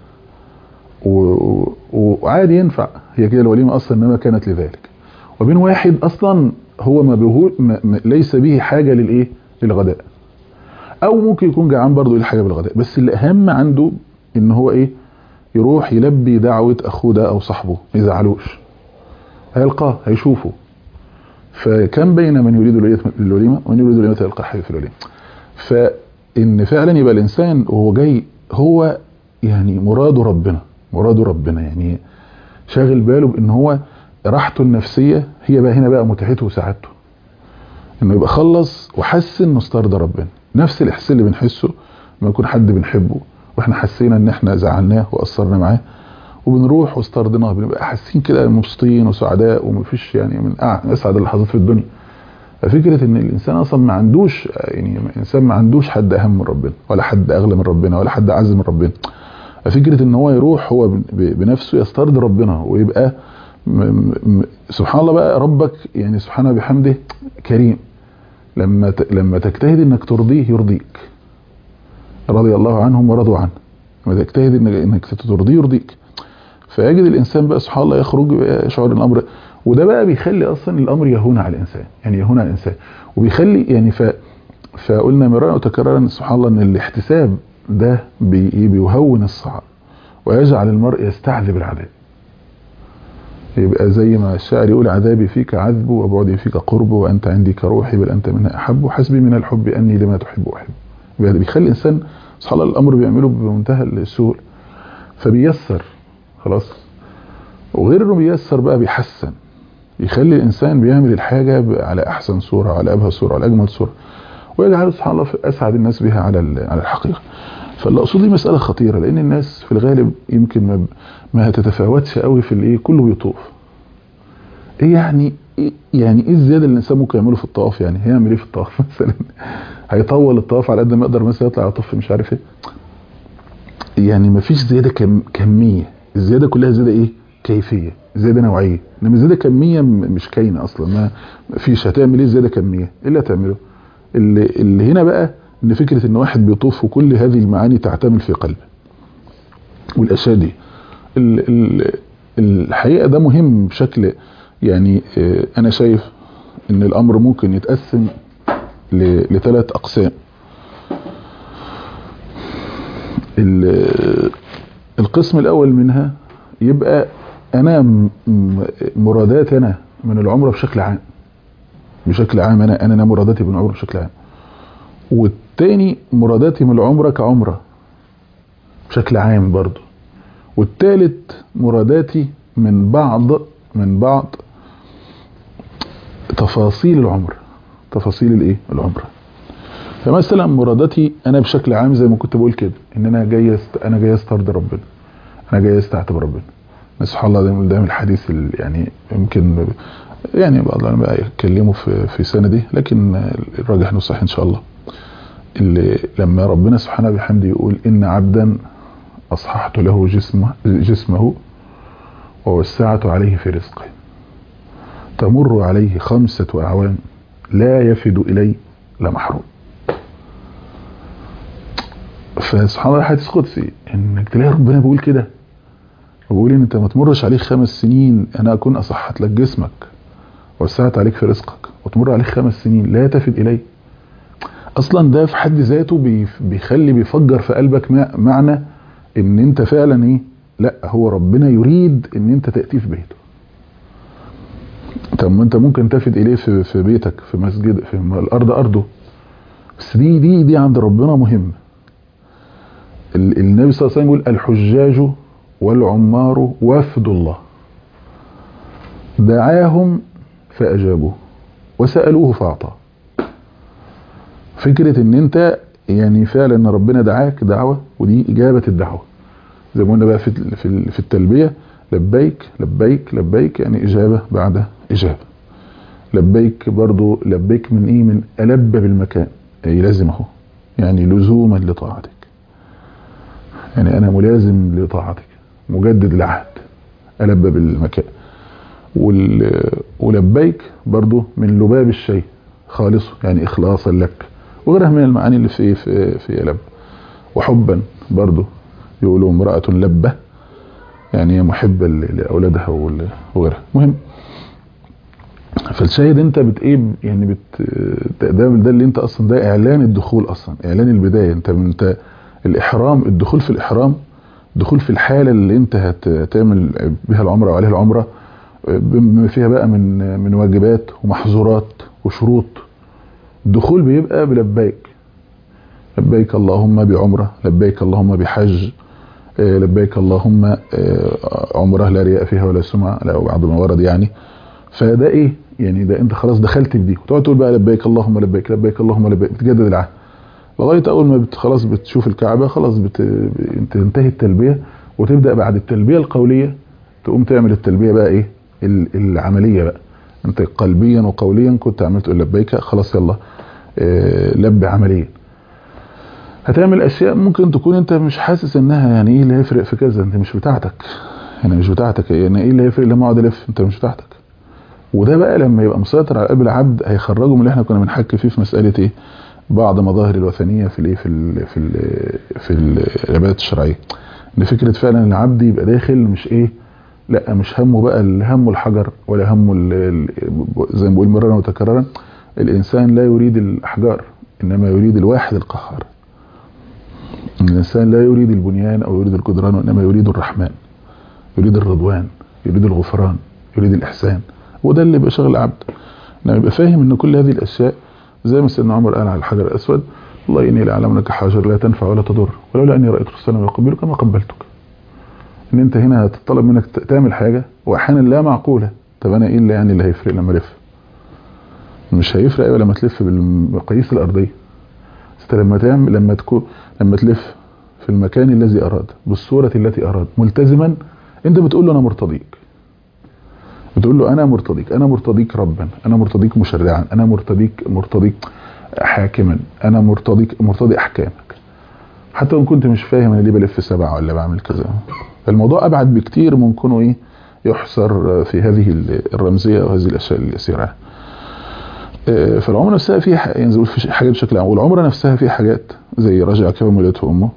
[SPEAKER 2] وعادي ينفع هي كده الوليمه اصلا انما كانت لذلك وبين واحد اصلا هو ما, بهو ما ليس به حاجه للايه للغداء او ممكن يكون جعان برضه يلاقي حاجه بالغداء بس الاهم عنده ان هو ايه يروح يلبي دعوه اخوه ده او صاحبه ما يزعلوش هيلقاه هيشوفه فكان بين من يريد الوليمه ومن يريد الوليمه يلقى حي في الوليمه فان فعلا يبقى الانسان وهو جاي هو يعني مراده ربنا مراده ربنا يعني شاغل باله بان هو راحته النفسيه هي بقى هنا بقى متعته وسعادته انه يبقى خلص وحس انه استرضى ربنا نفس الاحساس اللي بنحسه لما يكون حد بنحبه واحنا حسينا ان احنا زعلناه وقصرنا معاه وبنروح واسترضيناه بنبقى حاسين كده مبسوطين وسعداء ومفيش يعني من اسعد اللحظات في الدنيا ففكرة ان الانسان اصلا ما عندوش يعني الانسان ما عندوش حد اهم من ربنا ولا حد اغلى من ربنا ولا حد اعز من ربنا فكرة ان هو يروح هو بنفسه يسترضي ربنا ويبقى سبحان الله بقى ربك يعني سبحانه بحمده كريم لما لما تجتهد انك ترضيه يرضيك رضي الله عنهم ورضوا عنه لما تجتهد انك انك ترضيه يرضيك فيجد الانسان بقى سبحان الله يخرج يشعر الامر وده بقى بيخلي اصلا الامر يهون على الانسان يعني يهون على الانسان وبيخلي يعني ف فقلنا مرارا وتكرارا سبحان الله ان الاحتساب ده بي بيهون الصعب ويجعل المرء يستعذب العذاب يبقى زي ما الشاعر يقول عذابي فيك عذب وبعدي فيك قرب وانت عندي كروحي بل انت منها احب وحسبي من الحب اني لما تحب احب يبقى بيخلي الانسان سبحان الله الامر بيعمله بمنتهى السهوله فبيسر خلاص وغير انه بيسر بقى بيحسن يخلي الانسان بيعمل الحاجه على احسن صوره على ابهى صوره على اجمل صوره ويجعله سبحان الله اسعد الناس بها على على الحقيقه فاللي اقصد دي مساله خطيره لان الناس في الغالب يمكن ما ما هتتفاوتش قوي في الايه كله بيطوف ايه يعني إيه يعني ايه الزياده اللي الانسان ممكن يعمله في الطواف يعني هيعمل ايه في الطواف مثلا هيطول الطواف على قد ما يقدر مثلا يطلع يطوف مش عارف ايه يعني ما فيش زياده كم كميه الزياده كلها زياده ايه كيفيه زياده نوعيه انما زياده كميه مش كاينه اصلا ما فيش هتعمل ايه زياده كميه ايه اللي هتعمله اللي, اللي هنا بقى ان فكره ان واحد بيطوف وكل هذه المعاني تعتمل في قلبه والاشياء دي ال ال الحقيقه ده مهم بشكل يعني انا شايف ان الامر ممكن يتقسم لثلاث اقسام القسم الاول منها يبقى انا مراداتي انا من العمره بشكل عام بشكل عام انا انا مراداتي من العمره بشكل عام والتاني مراداتي من العمره كعمره بشكل عام برضو والتالت مراداتي من بعض من بعض تفاصيل العمر تفاصيل الايه العمره فمثلا مراداتي انا بشكل عام زي ما كنت بقول كده ان انا جاي است... انا جاي استرضي ربنا انا جاي استعتب ربنا سبحان الله دايما دايما الحديث اللي يعني يمكن يعني بعض العلماء يتكلموا في في سنه دي لكن الراجح انه صحيح ان شاء الله اللي لما ربنا سبحانه بحمده يقول ان عبدا اصححت له جسمه جسمه ووسعت عليه في رزقه تمر عليه خمسة أعوام لا يفد إلي لمحروم فسبحان الله حديث قدسي انك تلاقي ربنا بيقول كده بيقول ان انت ما تمرش عليك خمس سنين انا اكون اصحت لك جسمك وسعت عليك في رزقك وتمر عليك خمس سنين لا تفد الي اصلا ده في حد ذاته بيخلي بيفجر في قلبك معنى ان انت فعلا ايه لا هو ربنا يريد ان انت تأتي في بيته طب ما انت ممكن تفد اليه في, في بيتك في مسجد في الارض ارضه بس دي دي دي عند ربنا مهمه النبي صلى الله عليه وسلم يقول الحجاج والعمار وفد الله دعاهم فأجابوه وسألوه فأعطاه فكرة ان انت يعني فعلا ان ربنا دعاك دعوة ودي اجابة الدعوة زي ما قلنا بقى في في التلبية لبيك لبيك لبيك يعني اجابة بعد اجابة لبيك برضو لبيك من ايه من ألب بالمكان اي لازمه يعني لزوما لطاعتك يعني انا ملازم لطاعتك مجدد العهد ألب بالمكان ولبيك برضو من لباب الشيء خالصه يعني إخلاصا لك وغيرها من المعاني اللي في في في لب وحبا برضو يقولوا امرأة لبة يعني هي محبة لأولادها وغيرها مهم فالشاهد انت بت ايه يعني بت ده, ده اللي انت اصلا ده اعلان الدخول اصلا اعلان البدايه انت انت الاحرام الدخول في الاحرام دخول في الحاله اللي انت هتعمل بها العمره وعليها العمره بما فيها بقى من من واجبات ومحظورات وشروط الدخول بيبقى بلبيك لبيك اللهم بعمره لبيك اللهم بحج لبيك اللهم عمره لا رياء فيها ولا سمعه لا بعد ما ورد يعني فده ايه يعني ده انت خلاص دخلت في دي وتقعد تقول بقى لبيك اللهم لبيك لبيك اللهم لبيك بتجدد العهد لغايه اول ما بت خلاص بتشوف الكعبه خلاص بت... انت تنتهي التلبيه وتبدا بعد التلبيه القوليه تقوم تعمل التلبيه بقى ايه العمليه بقى انت قلبيا وقوليا كنت عملت تقول لبيك خلاص يلا اه لب عمليا هتعمل اشياء ممكن تكون انت مش حاسس انها يعني ايه اللي هيفرق في كذا انت مش بتاعتك يعني مش بتاعتك يعني ايه اللي هيفرق لما اقعد الف انت مش بتاعتك وده بقى لما يبقى مسيطر على قلب العبد هيخرجه من اللي احنا كنا بنحكي فيه في مساله ايه بعض مظاهر الوثنيه في الايه في ال في ال في العبادات الشرعيه ان فكره فعلا العبد يبقى داخل مش ايه لا مش همه بقى همه الحجر ولا همه زي ما بقول مرارا وتكرارا الانسان لا يريد الاحجار انما يريد الواحد القهار الانسان لا يريد البنيان او يريد الجدران وانما يريد الرحمن يريد الرضوان يريد الغفران يريد الاحسان وده اللي بيبقى شغل العبد انه يبقى فاهم ان كل هذه الاشياء زي ما سيدنا عمر قال على الحجر الاسود والله اني لاعلم انك حجر لا تنفع ولا تضر ولولا اني رايت رسولا يقبلك ما قبلتك ان انت هنا هتطلب منك تعمل حاجه واحيانا لا معقوله طب انا ايه اللي يعني اللي هيفرق لما الف مش هيفرق ايوه لما تلف بالمقاييس الارضيه انت لما تعمل لما تكون لما تلف في المكان الذي اراد بالصوره التي اراد ملتزما انت بتقول له انا مرتضيك بتقول له انا مرتضيك انا مرتضيك ربا انا مرتضيك مشرعا انا مرتضيك مرتضيك حاكما انا مرتضيك مرتضي احكامك حتى وان كنت مش فاهم انا ليه بلف سبعه ولا بعمل كذا فالموضوع ابعد بكتير من كونه ايه يحصر في هذه الرمزيه وهذه الاشياء اليسيره فالعمره نفسها فيها يعني زي في حاجات بشكل عام والعمره نفسها فيها حاجات زي رجع كما ولدته امه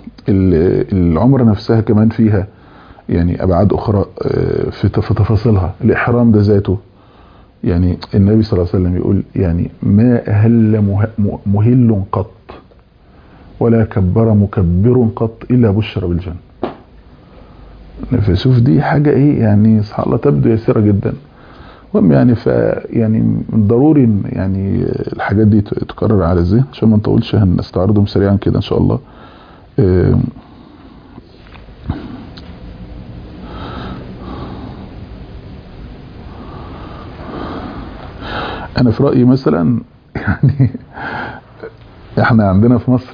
[SPEAKER 2] العمره نفسها كمان فيها يعني ابعاد اخرى في تفاصيلها الاحرام ده ذاته يعني النبي صلى الله عليه وسلم يقول يعني ما اهل مهل قط ولا كبر مكبر قط الا بشر بالجنه فشوف دي حاجه ايه يعني سبحان الله تبدو يسيره جدا المهم يعني ف يعني من ضروري يعني الحاجات دي تكرر على الذهن عشان ما نطولش هنستعرضهم سريعا كده ان شاء الله انا في رايي مثلا يعني احنا عندنا في مصر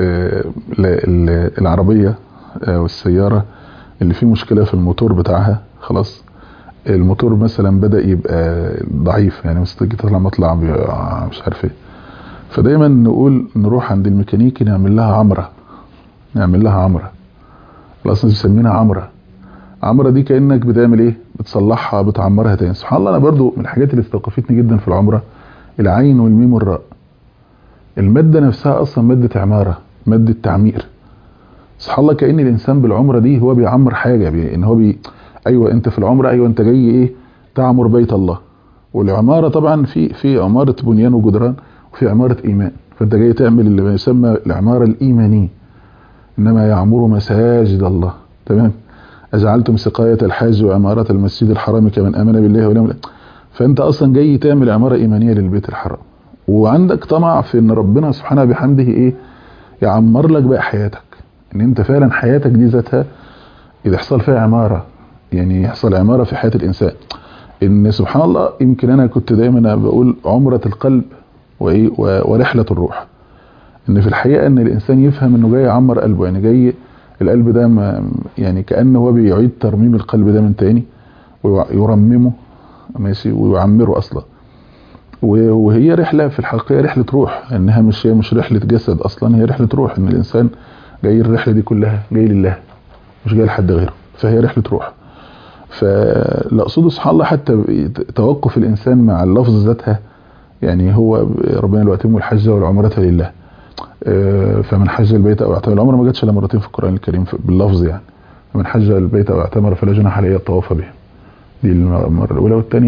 [SPEAKER 2] العربيه والسياره اللي فيه مشكله في الموتور بتاعها خلاص الموتور مثلا بدا يبقى ضعيف يعني مثلا تيجي تطلع مطلع مش عارف ايه فدايما نقول نروح عند الميكانيكي نعمل لها عمره نعمل لها عمره اصلا بيسمينها عمره عمره دي كانك بتعمل ايه بتصلحها بتعمرها تاني سبحان الله انا برضو من الحاجات اللي استوقفتني جدا في العمره العين والميم والراء الماده نفسها اصلا ماده عماره ماده تعمير سبحان الله كان الانسان بالعمره دي هو بيعمر حاجه بي ان هو بي ايوه انت في العمره ايوه انت جاي ايه تعمر بيت الله والعماره طبعا في في عماره بنيان وجدران وفي عماره ايمان فانت جاي تعمل اللي يسمى العماره الايمانيه انما يعمر مساجد الله تمام أجعلتم سقاية الحاج وعمارة المسجد الحرام كمن آمن بالله واليوم فأنت أصلا جاي تعمل عمارة إيمانية للبيت الحرام وعندك طمع في أن ربنا سبحانه بحمده إيه يعمر لك بقى حياتك أن أنت فعلا حياتك دي ذاتها إذا يحصل فيها عمارة يعني يحصل عمارة في حياة الإنسان إن سبحان الله يمكن أنا كنت دايما بقول عمرة القلب وإيه ورحلة الروح إن في الحقيقة إن الإنسان يفهم إنه جاي يعمر قلبه يعني جاي القلب ده ما يعني كأنه هو بيعيد ترميم القلب ده من تاني ويرممه ماشي ويعمره اصلا وهي رحله في الحقيقه رحله روح انها مش هي مش رحله جسد اصلا هي رحله روح ان الانسان جاي الرحله دي كلها جاي لله مش جاي لحد غيره فهي رحله روح فلا اقصده سبحان الله حتى توقف الانسان مع اللفظ ذاتها يعني هو ربنا لا يتم الحج والعمره لله فمن حج البيت او اعتمر العمره ما جاتش الا مرتين في القران الكريم باللفظ يعني فمن حج البيت او اعتمر فلا جناح عليه الطواف به دي المره الاولى والثانيه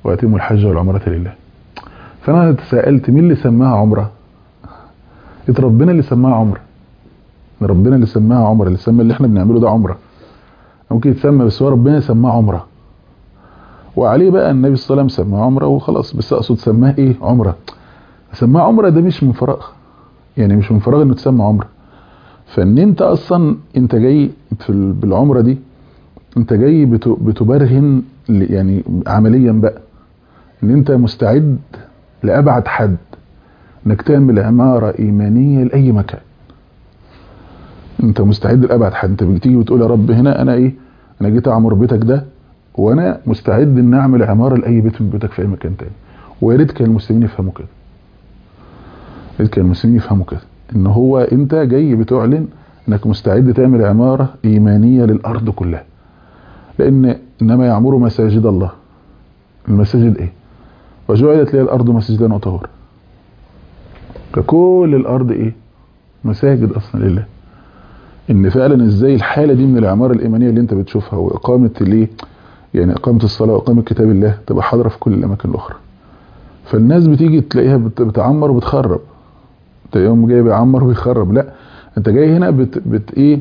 [SPEAKER 2] واتموا الحج والعمرة لله فانا تساءلت مين اللي سماها عمرة قلت ربنا اللي سماها عمرة ربنا اللي سماها عمرة اللي سمى اللي احنا بنعمله ده عمرة ممكن يتسمى بس هو ربنا سماه عمرة وعليه بقى النبي صلى الله عليه وسلم سماه عمرة وخلاص بس اقصد سماه ايه عمرة سماه عمرة ده مش من فراغ يعني مش من فراغ انه تسمى عمرة فان انت اصلا انت جاي في بالعمرة دي انت جاي بتبرهن يعني عمليا بقى ان انت مستعد لابعد حد انك تعمل عمارة ايمانية لاي مكان انت مستعد لابعد حد انت بتيجي وتقول يا رب هنا انا ايه انا جيت اعمر بيتك ده وانا مستعد ان اعمل عمارة لاي بيت من بيوتك في اي مكان تاني ويا ريت كان المسلمين يفهموا كده يا ريت كان المسلمين يفهموا كده ان هو انت جاي بتعلن انك مستعد تعمل عمارة ايمانية للارض كلها لان انما يعمر مساجد الله المساجد ايه وجعلت لي الارض مسجدا وطهورا فكل الارض ايه مساجد اصلا لله ان فعلا ازاي الحالة دي من العمارة الايمانية اللي انت بتشوفها واقامة الايه يعني اقامة الصلاة واقامة كتاب الله تبقى حاضرة في كل الاماكن الاخرى فالناس بتيجي تلاقيها بتعمر وبتخرب تلاقيهم جاي بيعمر ويخرب لا انت جاي هنا بت, بت ايه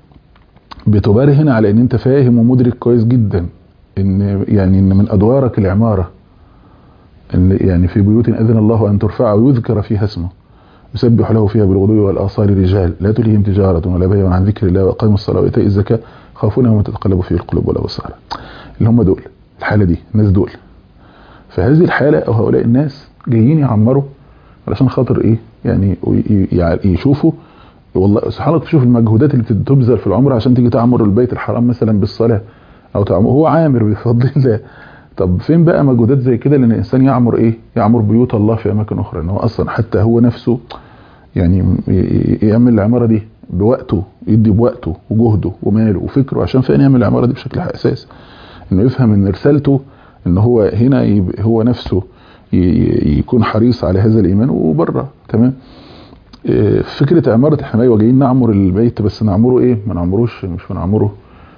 [SPEAKER 2] بتبرهن على ان انت فاهم ومدرك كويس جدا ان يعني ان من ادوارك العمارة ان يعني في بيوت اذن الله ان ترفع ويذكر فيها اسمه يسبح له فيها بالغدو والاصال رجال لا تلهيهم تجارة ولا بيع عن ذكر الله واقاموا الصلاة وايتاء الزكاة خافون يوم تتقلب فيه القلوب والابصار اللي هم دول الحالة دي الناس دول فهذه الحالة او هؤلاء الناس جايين يعمروا علشان خاطر ايه يعني يشوفوا والله سبحان الله تشوف المجهودات اللي بتبذل في العمر عشان تيجي تعمر البيت الحرام مثلا بالصلاة او تعمر هو عامر بفضل الله طب فين بقى مجهودات زي كده لان الانسان يعمر ايه يعمر بيوت الله في اماكن اخرى ان هو اصلا حتى هو نفسه يعني يعمل العمارة دي بوقته يدي بوقته وجهده وماله وفكره عشان فين يعمل العمارة دي بشكل اساس انه يفهم ان رسالته ان هو هنا هو نفسه يكون حريص على هذا الايمان وبره تمام فكرة عمارة احنا ايوه جايين نعمر البيت بس نعمره ايه ما نعمروش مش بنعمره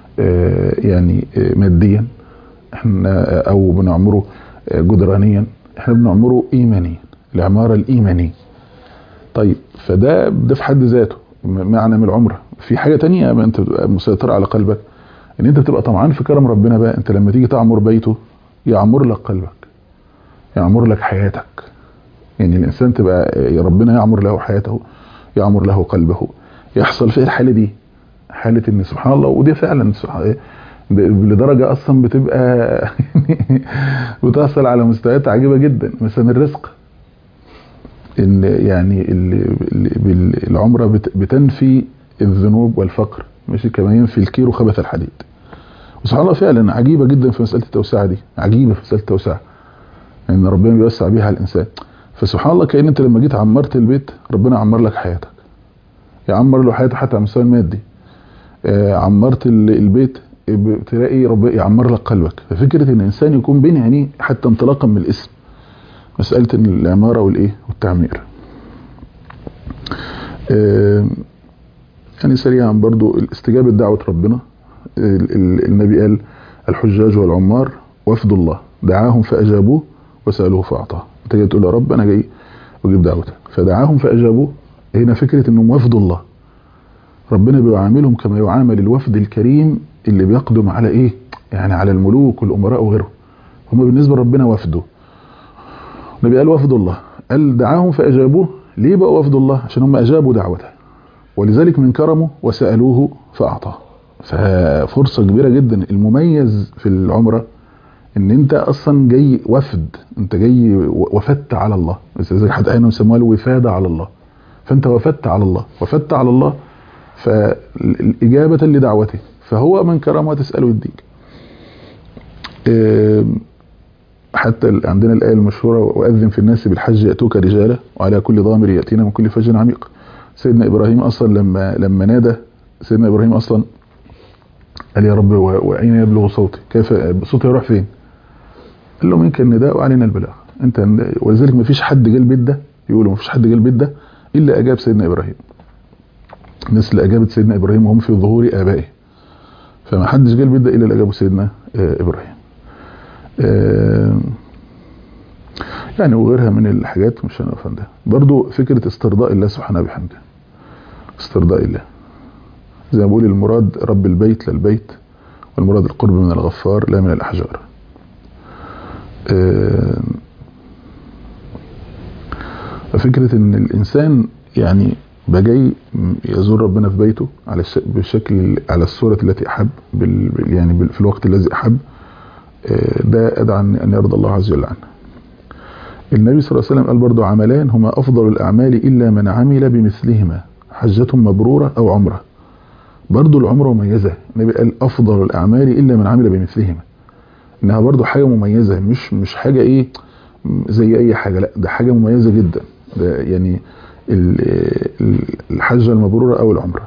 [SPEAKER 2] يعني ماديا احنا او بنعمره جدرانيا احنا بنعمره ايمانيا العمارة الايمانية طيب فده ده في حد ذاته معنى من العمرة في حاجة تانية ما انت بتبقى مسيطرة على قلبك ان انت بتبقى طمعان في كرم ربنا بقى انت لما تيجي تعمر بيته يعمر لك قلبك يعمر لك حياتك يعني الانسان تبقى ربنا يعمر له حياته يعمر له قلبه يحصل فيه الحالة دي حالة ان سبحان الله ودي فعلا لدرجة اصلا بتبقى بتحصل على مستويات عجيبة جدا مثلا الرزق ان يعني العمرة بتنفي الذنوب والفقر ماشي كما ينفي الكير خبث الحديد وسبحان الله فعلا عجيبة جدا في مسألة التوسعة دي عجيبة في مسألة التوسعة ان يعني ربنا بيوسع بيها على الانسان فسبحان الله كأن انت لما جيت عمرت البيت ربنا عمر لك حياتك يعمر له حياته حتى على المستوى المادي آه عمرت البيت تلاقي رب يعمر لك قلبك ففكرة ان الانسان يكون بين عينيه حتى انطلاقا من الاسم مسألة العمارة والايه والتعمير آه يعني سريعا برضو الاستجابة دعوة ربنا النبي قال الحجاج والعمار وفد الله دعاهم فأجابوه وسألوه فأعطاه انت جاي تقول يا رب انا جاي اجيب دعوتك فدعاهم فأجابوه هنا فكرة انهم وفد الله ربنا بيعاملهم كما يعامل الوفد الكريم اللي بيقدم على ايه يعني على الملوك والامراء وغيرهم هم بالنسبة لربنا وفده النبي قال وفد الله قال دعاهم فأجابوه ليه بقى وفد الله عشان هم أجابوا دعوته ولذلك من كرمه وسألوه فأعطاه ففرصة كبيرة جدا المميز في العمرة ان انت اصلا جاي وفد انت جاي وفدت على الله بس زي حد اينو يسموها الوفادة على الله فانت وفدت على الله وفدت على الله فالاجابة لدعوته فهو من كرمه تسأله يديك حتى عندنا الآية المشهورة وأذن في الناس بالحج يأتوك رجالا وعلى كل ضامر يأتينا من كل فج عميق سيدنا إبراهيم أصلا لما لما نادى سيدنا إبراهيم أصلا قال يا رب وأين يبلغ صوتي كيف صوتي يروح فين قال له منك النداء وعلينا البلاغ انت ولذلك ما فيش حد جه البيت ده يقولوا ما فيش حد جه البيت ده الا اجاب سيدنا ابراهيم الناس اللي اجابت سيدنا ابراهيم وهم في ظهور ابائه فما حدش جه البيت ده الا اللي اجابه سيدنا ابراهيم يعني وغيرها من الحاجات مش هنقف عندها برضو فكرة استرضاء الله سبحانه بحمده استرضاء الله زي ما بقول المراد رب البيت لا البيت والمراد القرب من الغفار لا من الأحجار ففكرة ان الانسان يعني بقى جاي يزور ربنا في بيته على بالشكل على الصورة التي احب بال يعني بال في الوقت الذي احب ده ادعى ان يرضى الله عز وجل عنه النبي صلى الله عليه وسلم قال برضو عملان هما افضل الاعمال الا من عمل بمثلهما حجة مبرورة او عمره برضو العمرة مميزة النبي قال افضل الاعمال الا من عمل بمثلهما انها برضو حاجة مميزة مش مش حاجة ايه زي اي حاجة لا ده حاجة مميزة جدا ده يعني الحجة المبرورة او العمرة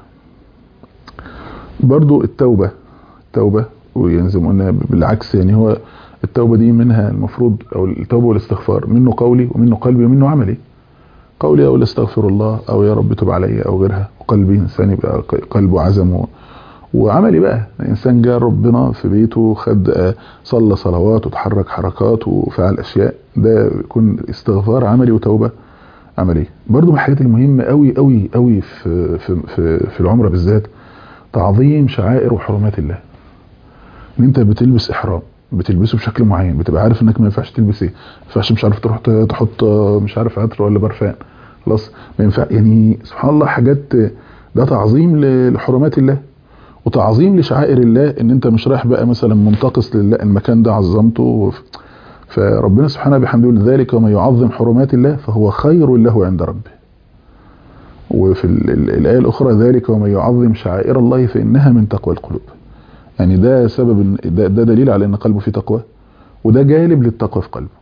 [SPEAKER 2] برضو التوبة التوبة ويعني زي ما قلنا بالعكس يعني هو التوبة دي منها المفروض او التوبة والاستغفار منه قولي ومنه قلبي ومنه عملي قولي او استغفر الله او يا رب تب علي او غيرها وقلبي انسان يبقى قلبه عزم وعملي بقى الانسان جاء ربنا في بيته خد صلى صلوات وتحرك حركات وفعل اشياء ده يكون استغفار عملي وتوبه عمليه برضو من الحاجات المهمه قوي قوي قوي في في في, في العمره بالذات تعظيم شعائر وحرمات الله ان انت بتلبس احرام بتلبسه بشكل معين بتبقى عارف انك ما ينفعش تلبس ايه ما ينفعش مش عارف تروح تحط مش عارف عطر ولا برفان خلاص ما ينفع يعني سبحان الله حاجات ده تعظيم لحرمات الله وتعظيم لشعائر الله ان انت مش رايح بقى مثلا منتقص لله المكان ده عظمته فربنا سبحانه بحمده ذلك وما يعظم حرمات الله فهو خير له عند ربه وفي الآية الأخرى ذلك وما يعظم شعائر الله فإنها من تقوى القلوب يعني ده سبب ده, ده دليل على ان قلبه فيه تقوى وده جالب للتقوى في قلبه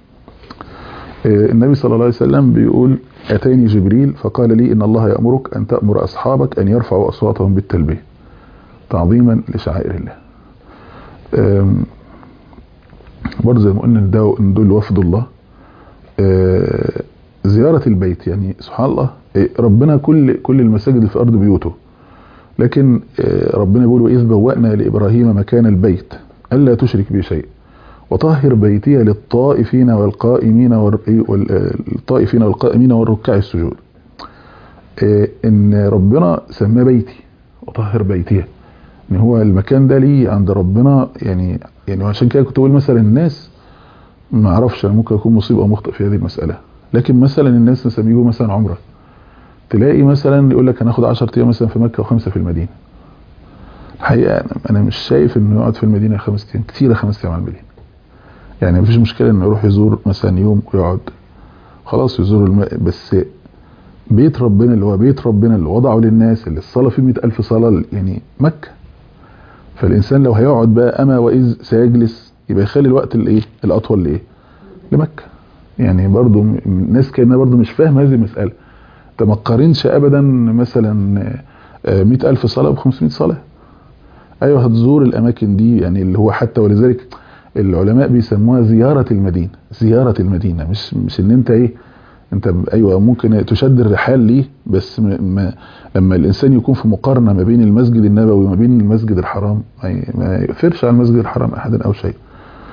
[SPEAKER 2] النبي صلى الله عليه وسلم بيقول اتاني جبريل فقال لي ان الله يأمرك ان تأمر اصحابك ان يرفعوا اصواتهم بالتلبية تعظيما لشعائر الله برضه زي ما قلنا ان دول وفد الله زيارة البيت يعني سبحان الله ربنا كل كل المساجد اللي في ارض بيوته لكن ربنا بيقول وإذ بوأنا لإبراهيم مكان البيت ألا تشرك بي شيء وطهر بيتي للطائفين والقائمين والطائفين والقائمين والركع السجود إن ربنا سماه بيتي وطهر بيتي إن هو المكان ده ليه عند ربنا يعني يعني عشان كده كنت بقول مثلا الناس ما اعرفش انا ممكن اكون مصيب او مخطئ في هذه المساله لكن مثلا الناس مثلا بيجوا مثلا عمره تلاقي مثلا يقول لك هناخد 10 ايام مثلا في مكه وخمسه في المدينه الحقيقه انا مش شايف انه يقعد في المدينه خمس ايام كتيره خمس ايام على المدينه يعني مفيش مشكله انه يروح يزور مثلا يوم ويقعد خلاص يزور الم... بس بيت ربنا اللي هو بيت ربنا اللي وضعه للناس اللي الصلاه فيه 100000 صلاه يعني مكه فالانسان لو هيقعد بقى اما واذ سيجلس يبقى يخلي الوقت الايه الاطول لايه لمكه يعني برضو الناس كانها برضو مش فاهمه هذه المساله انت ما تقارنش ابدا مثلا 100000 صلاه ب 500 صلاه ايوه هتزور الاماكن دي يعني اللي هو حتى ولذلك العلماء بيسموها زياره المدينه زياره المدينه مش مش ان انت ايه انت ايوه ممكن تشد الرحال ليه بس ما لما الانسان يكون في مقارنه ما بين المسجد النبوي وما بين المسجد الحرام ما يؤثرش على المسجد الحرام احدا او شيء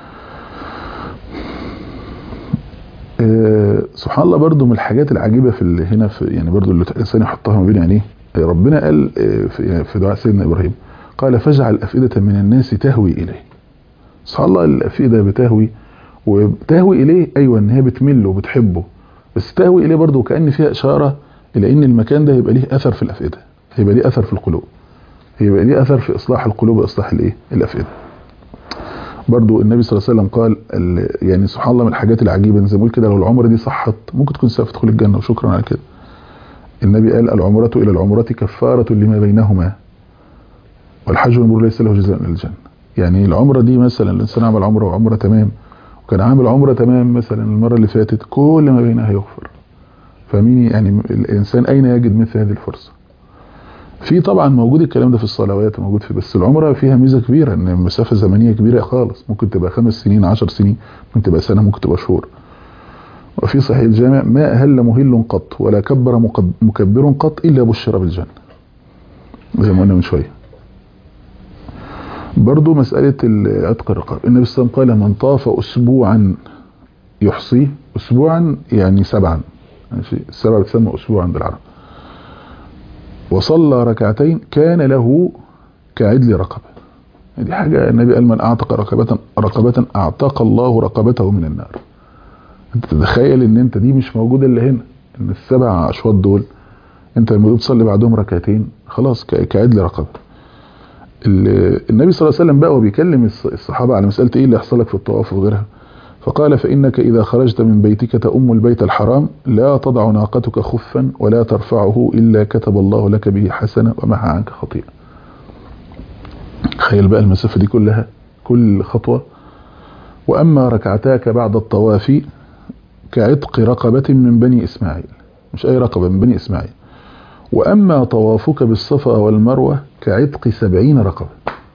[SPEAKER 2] أه سبحان الله برضو من الحاجات العجيبة في هنا في يعني برضو اللي الإنسان يحطها ما بين عينيه ربنا قال في, في دعاء سيدنا إبراهيم قال فاجعل أفئدة من الناس تهوي إليه سبحان الله الأفئدة بتهوي وبتهوي إليه أيوة إن هي بتمله وبتحبه بس تهوي إليه برضو كأن فيها إشارة إلى إن المكان ده هيبقى ليه أثر في الأفئدة هيبقى ليه أثر في القلوب هيبقى ليه أثر في إصلاح القلوب وإصلاح الإيه الأفئدة برضو النبي صلى الله عليه وسلم قال يعني سبحان الله من الحاجات العجيبة زي ما بقول كده لو العمرة دي صحت ممكن تكون سبب تدخل الجنة وشكرا على كده النبي قال العمرة إلى العمرة كفارة لما بينهما والحج والمرور ليس له جزاء من الجنة يعني العمرة دي مثلا الإنسان عمل عمرة وعمرة تمام وكان عامل عمرة تمام مثلا المرة اللي فاتت كل ما بينها يغفر فمين يعني الإنسان أين يجد مثل هذه الفرصة في طبعا موجود الكلام ده في الصلوات موجود في بس العمره فيها ميزه كبيره ان مسافه زمنيه كبيره خالص ممكن تبقى خمس سنين عشر سنين ممكن تبقى سنه ممكن تبقى شهور وفي صحيح الجامع ما أهل مهل قط ولا كبر مكبر قط إلا بشر بالجنة زي ما قلنا من شوية برضو مسألة عتق الرقاب النبي صلى الله عليه وسلم قال من طاف أسبوعا يحصيه اسبوعا يعني سبعا ماشي السبع بتسمى اسبوع عند العرب وصلى ركعتين كان له كعدل رقبة دي حاجة النبي قال من اعتق رقبة رقبة اعتق الله رقبته من النار انت تتخيل ان انت دي مش موجودة الا هنا ان السبع اشواط دول انت لما تصلي بعدهم ركعتين خلاص كعدل رقبة النبي صلى الله عليه وسلم بقى وبيكلم الصحابة على مسألة ايه اللي يحصل لك في الطواف وغيرها فقال فإنك إذا خرجت من بيتك تأم البيت الحرام لا تضع ناقتك خفا ولا ترفعه إلا كتب الله لك به حسنة ومحى عنك خطيئة تخيل بقى المسافة دي كلها كل خطوة وأما ركعتاك بعد الطواف كعتق رقبة من بني إسماعيل مش أي رقبة من بني إسماعيل وأما طوافك بالصفا والمروة كعتق سبعين رقبة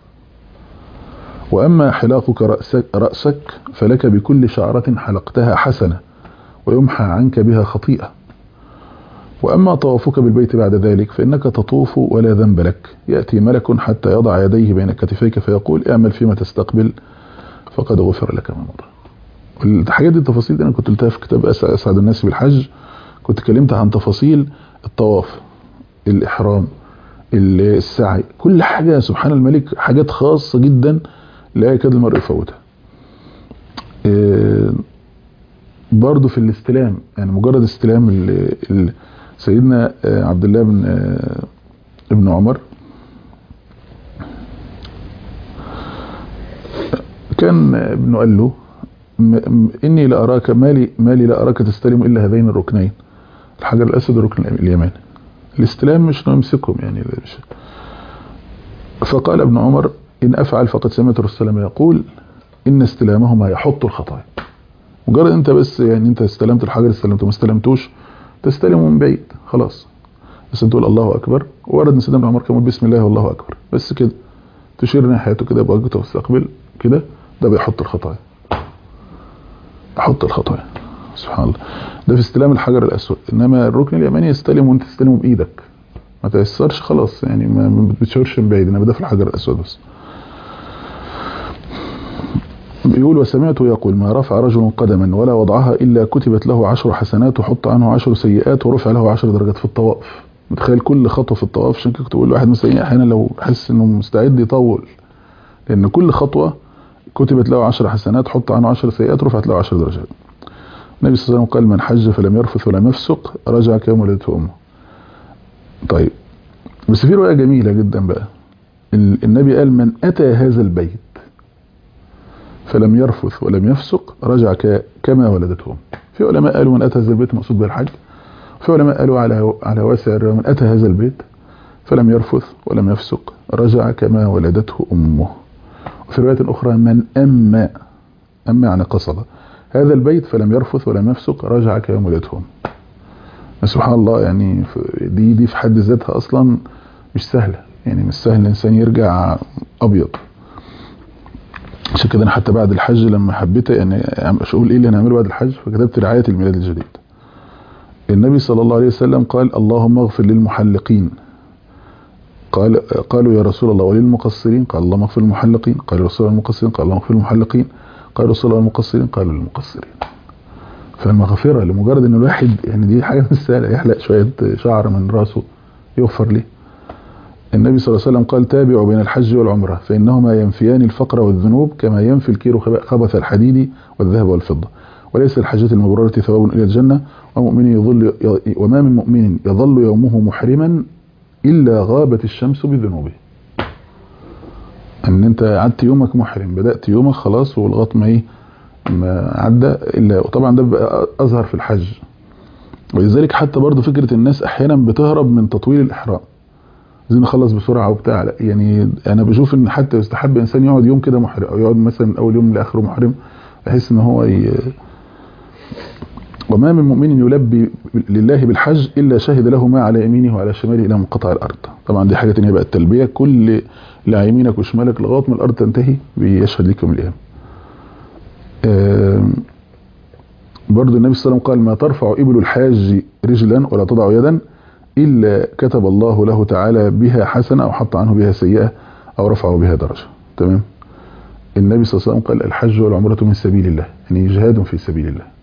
[SPEAKER 2] وأما حلاقك رأسك, رأسك فلك بكل شعرة حلقتها حسنة ويمحى عنك بها خطيئة وأما طوافك بالبيت بعد ذلك فإنك تطوف ولا ذنب لك يأتي ملك حتى يضع يديه بين كتفيك فيقول اعمل فيما تستقبل فقد غفر لك ما مضى الحاجات دي التفاصيل دي أنا كنت قلتها في كتاب أسعد الناس بالحج كنت كلمت عن تفاصيل الطواف الإحرام السعي كل حاجة سبحان الملك حاجات خاصة جدا لا يكاد المرء يفوتها إيه برضه في الاستلام يعني مجرد استلام ال ال سيدنا عبد الله بن ابن عمر كان ابنه قال له اني لاراك مالي مالي لا اراك تستلم الا هذين الركنين الحجر الاسود والركن اليماني الاستلام مش نمسكهم يعني مش فقال ابن عمر إن أفعل فقد سمعت الرسول صلى يقول إن استلامهما يحط الخطايا مجرد أنت بس يعني أنت استلمت الحجر استلمته ما استلمتوش تستلمه من بعيد خلاص بس تقول الله أكبر ورد من سيدنا ابن عمر كمان بسم الله والله أكبر بس كده تشير ناحيته كده بوجهته واستقبل كده ده بيحط الخطايا يحط الخطايا سبحان الله ده في استلام الحجر الأسود إنما الركن اليماني يستلم وأنت تستلمه بإيدك ما تيسرش خلاص يعني ما بتشاورش من بعيد إنما ده في الحجر الأسود بس بيقول وسمعته يقول ما رفع رجل قدما ولا وضعها إلا كتبت له عشر حسنات وحط عنه عشر سيئات ورفع له عشر درجات في الطواف متخيل كل خطوة في الطواف عشان كده كنت بقول لواحد مثلا احيانا لو حس انه مستعد يطول لان كل خطوة كتبت له عشر حسنات حط عنه عشر سيئات رفعت له عشر درجات النبي صلى الله عليه وسلم قال من حج فلم يرفث ولم يفسق رجع كيوم ولدته امه طيب بس في رواية جميلة جدا بقى النبي قال من اتى هذا البيت فلم يرفث ولم يفسق رجع كما ولدته في علماء قالوا من اتى هذا البيت مقصود بالحج في علماء قالوا على على واسع الرواية من اتى هذا البيت فلم يرفث ولم يفسق رجع كما ولدته امه وفي رواية اخرى من اما اما يعني قصد هذا البيت فلم يرفث ولم يفسق رجع كما ولدته امه سبحان الله يعني دي دي في حد ذاتها اصلا مش سهله يعني مش سهل الانسان يرجع ابيض عشان كده انا حتى بعد الحج لما حبيت يعني مش اقول ايه اللي هنعمله بعد الحج فكتبت رعايه الميلاد الجديد النبي صلى الله عليه وسلم قال اللهم اغفر للمحلقين قال قالوا يا رسول الله وللمقصرين قال اللهم اغفر للمحلقين قال رسول الله المقصرين قال اللهم اغفر للمحلقين قال رسول الله المقصرين قالوا للمقصرين فالمغفرة لمجرد ان الواحد يعني دي حاجة مش سهلة يحلق شوية شعر من راسه يغفر ليه النبي صلى الله عليه وسلم قال تابعوا بين الحج والعمرة فإنهما ينفيان الفقر والذنوب كما ينفي الكير خبث الحديد والذهب والفضة وليس الحجة المبررة ثواب إلى الجنة ومؤمن يظل وما من مؤمن يظل يومه محرما إلا غابت الشمس بذنوبه ان انت قعدت يومك محرم بدأت يومك خلاص ولغايه ما ايه ما عدى الا وطبعا ده بقى اظهر في الحج ولذلك حتى برضه فكرة الناس احيانا بتهرب من تطويل الاحرام عايزين نخلص بسرعة وبتاع لا يعني انا بشوف ان حتى يستحب انسان يقعد يوم كده محرم او يقعد مثلا من اول يوم لاخره محرم بحيث ان هو ي... وما من مؤمن يلبي لله بالحج الا شهد له ما على يمينه وعلى شماله الى منقطع الارض طبعا دي حاجه ثانيه بقى التلبيه كل اللي على يمينك وشمالك لغايه ما الارض تنتهي بيشهد لكم الايام برضو النبي صلى الله عليه وسلم قال ما ترفع ابل الحاج رجلا ولا تضع يدا الا كتب الله له تعالى بها حسنه او حط عنه بها سيئه او رفعه بها درجه تمام النبي صلى الله عليه وسلم قال الحج والعمره من سبيل الله يعني جهاد في سبيل الله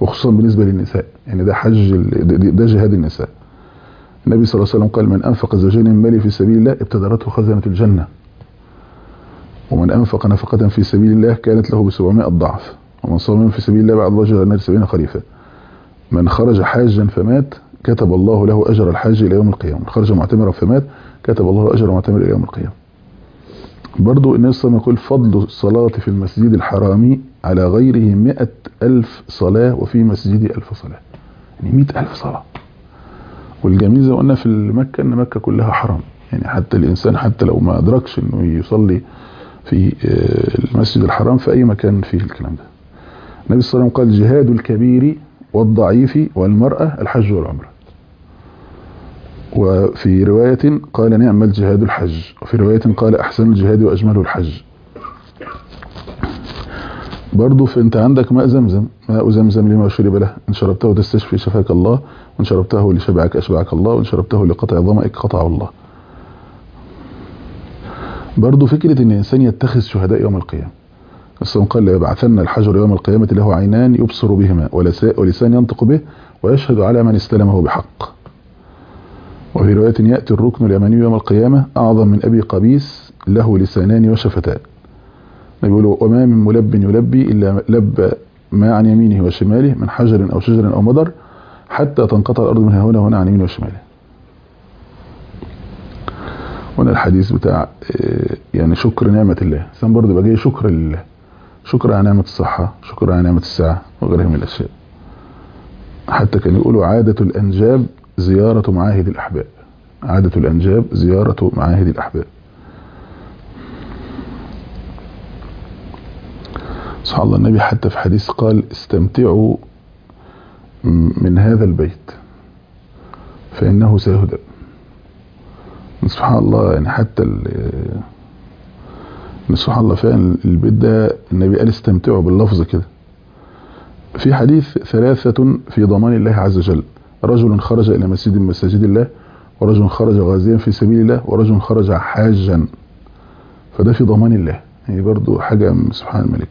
[SPEAKER 2] وخصوصا بالنسبة للنساء يعني ده حج ده جهاد النساء النبي صلى الله عليه وسلم قال من أنفق زوجين من ماله في سبيل الله ابتدرته خزنة الجنة ومن أنفق نفقة في سبيل الله كانت له بسبعمائة ضعف ومن صام في سبيل الله بعد رجل النار سبعين خريفا من خرج حاجا فمات كتب الله له أجر الحاج إلى يوم القيامة من خرج معتمرا فمات كتب الله له أجر معتمر إلى يوم القيامة برضو النبي صلى الله عليه وسلم يقول فضل الصلاة في المسجد الحرام على غيره مئة ألف صلاة وفي مسجدي ألف صلاة يعني مئة ألف صلاة والجميل زي ما قلنا في مكة أن مكة كلها حرام يعني حتى الإنسان حتى لو ما أدركش أنه يصلي في المسجد الحرام في أي مكان فيه الكلام ده النبي صلى الله عليه وسلم قال جهاد الكبير والضعيف والمرأة الحج والعمرة وفي رواية قال نعم الجهاد الحج وفي رواية قال أحسن الجهاد وأجمله الحج برضو فانت عندك ماء زمزم ماء زمزم لما شرب له ان شربته تستشفي شفاك الله وان شربته لشبعك اشبعك الله وان شربته لقطع ظمئك قطعه الله برضو فكرة ان الانسان يتخذ شهداء يوم القيامة الصوم قال ليبعثن الحجر يوم القيامة له عينان يبصر بهما ولسان ينطق به ويشهد على من استلمه بحق وفي رواية يأتي الركن اليماني يوم القيامة أعظم من أبي قبيس له لسانان وشفتان يقول وما من ملب يلبي إلا لب ما عن يمينه وشماله من حجر أو شجر أو مدر حتى تنقطع الأرض منها هنا وهنا عن يمينه وشماله هنا الحديث بتاع يعني شكر نعمة الله الإنسان برضه يبقى جاي شكر لله شكر على نعمة الصحة شكر على نعمة الساعة وغيرها من الأشياء حتى كان يقولوا عادة الأنجاب زيارة معاهد الأحباب عادة الأنجاب زيارة معاهد الأحباب سبحان الله النبي حتى في حديث قال استمتعوا من هذا البيت فإنه سيهدى سبحان الله يعني حتى سبحان الله فعلا البيت ده النبي قال استمتعوا باللفظ كده في حديث ثلاثة في ضمان الله عز وجل رجل خرج إلى مسجد من مساجد الله ورجل خرج غازيا في سبيل الله ورجل خرج حاجا فده في ضمان الله يعني برضو حاجة سبحان الملك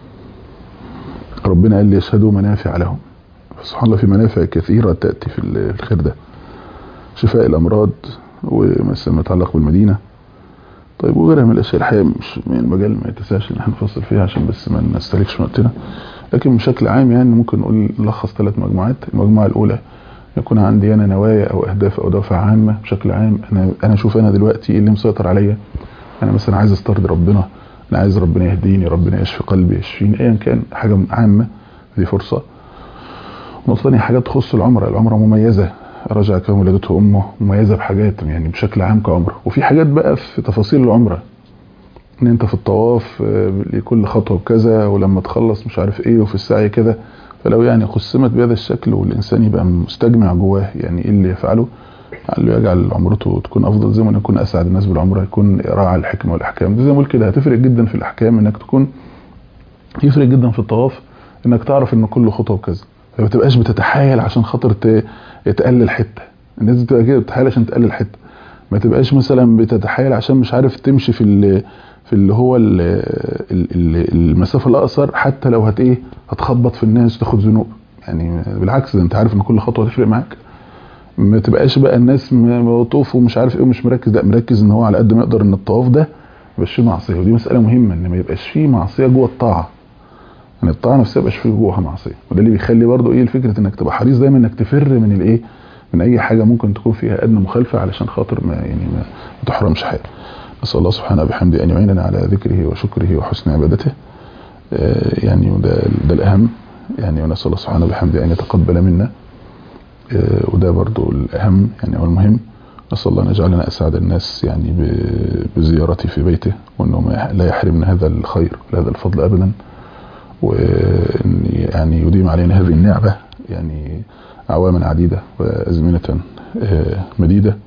[SPEAKER 2] ربنا قال ليشهدوا منافع لهم سبحان الله في منافع كثيرة تأتي في الخير ده شفاء الأمراض ومثلا ما يتعلق بالمدينة طيب وغيرها من الأشياء الحقيقة مش من المجال ما يتسعش ان احنا نفصل فيها عشان بس ما نستهلكش وقتنا لكن بشكل عام يعني ممكن نقول نلخص ثلاث مجموعات المجموعة الأولى يكون عندي أنا نوايا أو أهداف أو دوافع عامة بشكل عام أنا أنا أشوف أنا دلوقتي إيه اللي مسيطر عليا أنا مثلا عايز أسترضي ربنا أنا عايز ربنا يهديني ربنا يشفي قلبي يشفيني أيا كان حاجة عامة دي فرصة نقطة ثانية حاجات تخص العمرة العمرة مميزة رجع كما ولدته أمه مميزة بحاجات يعني بشكل عام كعمرة وفي حاجات بقى في تفاصيل العمرة ان انت في الطواف لكل خطوة بكذا ولما تخلص مش عارف ايه وفي السعي كده فلو يعني قسمت بهذا الشكل والإنسان يبقى مستجمع جواه يعني إيه اللي يفعله قال له يجعل عمرته تكون أفضل زي ما يكون أسعد الناس بالعمرة يكون راعى الحكمة والأحكام ده زي ما قلت كده هتفرق جدا في الأحكام إنك تكون يفرق جدا في الطواف إنك تعرف إن كل خطوة بكذا فما تبقاش بتتحايل عشان خاطر تقلل حتة الناس بتبقى كده بتتحايل عشان تقلل حتة ما تبقاش مثلا بتتحايل عشان مش عارف تمشي في في اللي هو ال ال المسافة الأقصر حتى لو هت ايه هتخبط في الناس وتاخد ذنوب يعني بالعكس ده انت عارف ان كل خطوة هتفرق معاك ما تبقاش بقى الناس مطوف ومش عارف ايه ومش مركز لا مركز ان هو على قد ما يقدر ان الطواف ده يبقاش فيه معصية ودي مسألة مهمة ان ما يبقاش فيه معصية جوه الطاعة يعني الطاعة نفسها ما يبقاش فيه جواها معصية وده اللي بيخلي برضه ايه الفكرة انك تبقى حريص دايما انك تفر من الايه من اي حاجة ممكن تكون فيها ادنى مخالفة علشان خاطر ما يعني ما تحرمش حاجة نسأل الله سبحانه بحمده أن يعيننا على ذكره وشكره وحسن عبادته يعني وده ده الأهم يعني ونسأل الله سبحانه بحمده أن يتقبل منا وده برضو الأهم يعني هو المهم نسأل الله أن يجعلنا أسعد الناس يعني بزيارتي في بيته وأنه لا يحرمنا هذا الخير وهذا الفضل أبدا وأن يعني يديم علينا هذه النعمة يعني أعواما عديدة وأزمنة مديدة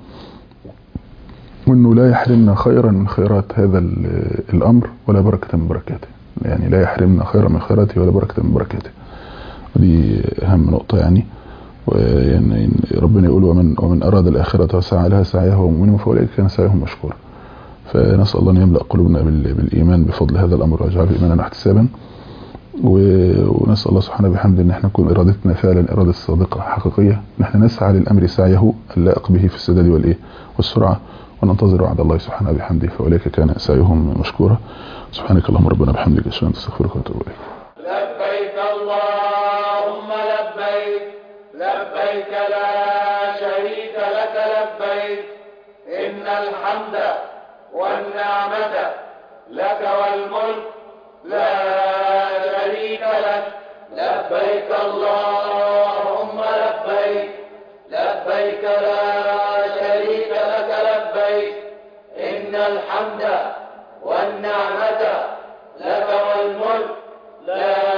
[SPEAKER 2] وانه لا يحرمنا خيرا من خيرات هذا الامر ولا بركة من بركاته يعني لا يحرمنا خيرا من خيراته ولا بركة من بركاته ودي اهم نقطة يعني ويعني ربنا يقول ومن ومن اراد الاخرة وسعى لها سعيها ومؤمن فاولئك كان سعيهم مشكورا فنسال الله ان يملا قلوبنا بالايمان بفضل هذا الامر ويجعله ايمانا واحتسابا ونسال نسأل الله سبحانه بحمده ان احنا نكون ارادتنا فعلا اراده صادقه حقيقيه ان احنا نسعى للامر سعيه اللائق به في السداد والايه والسرعه وننتظر وعد الله سبحانه بحمده فاولئك كان سعيهم مشكورا سبحانك اللهم ربنا بحمدك اشهد ان لا اله الا انت استغفرك واتوب اليك
[SPEAKER 1] لبيك اللهم لبيك لبيك لا شريك لك لبيك إن الحمد والنعمة لك والملك لا شريك لك لبيك اللهم لبيك لبيك لا شريك لك لبيك إن الحمد والنعمة لك والملك لا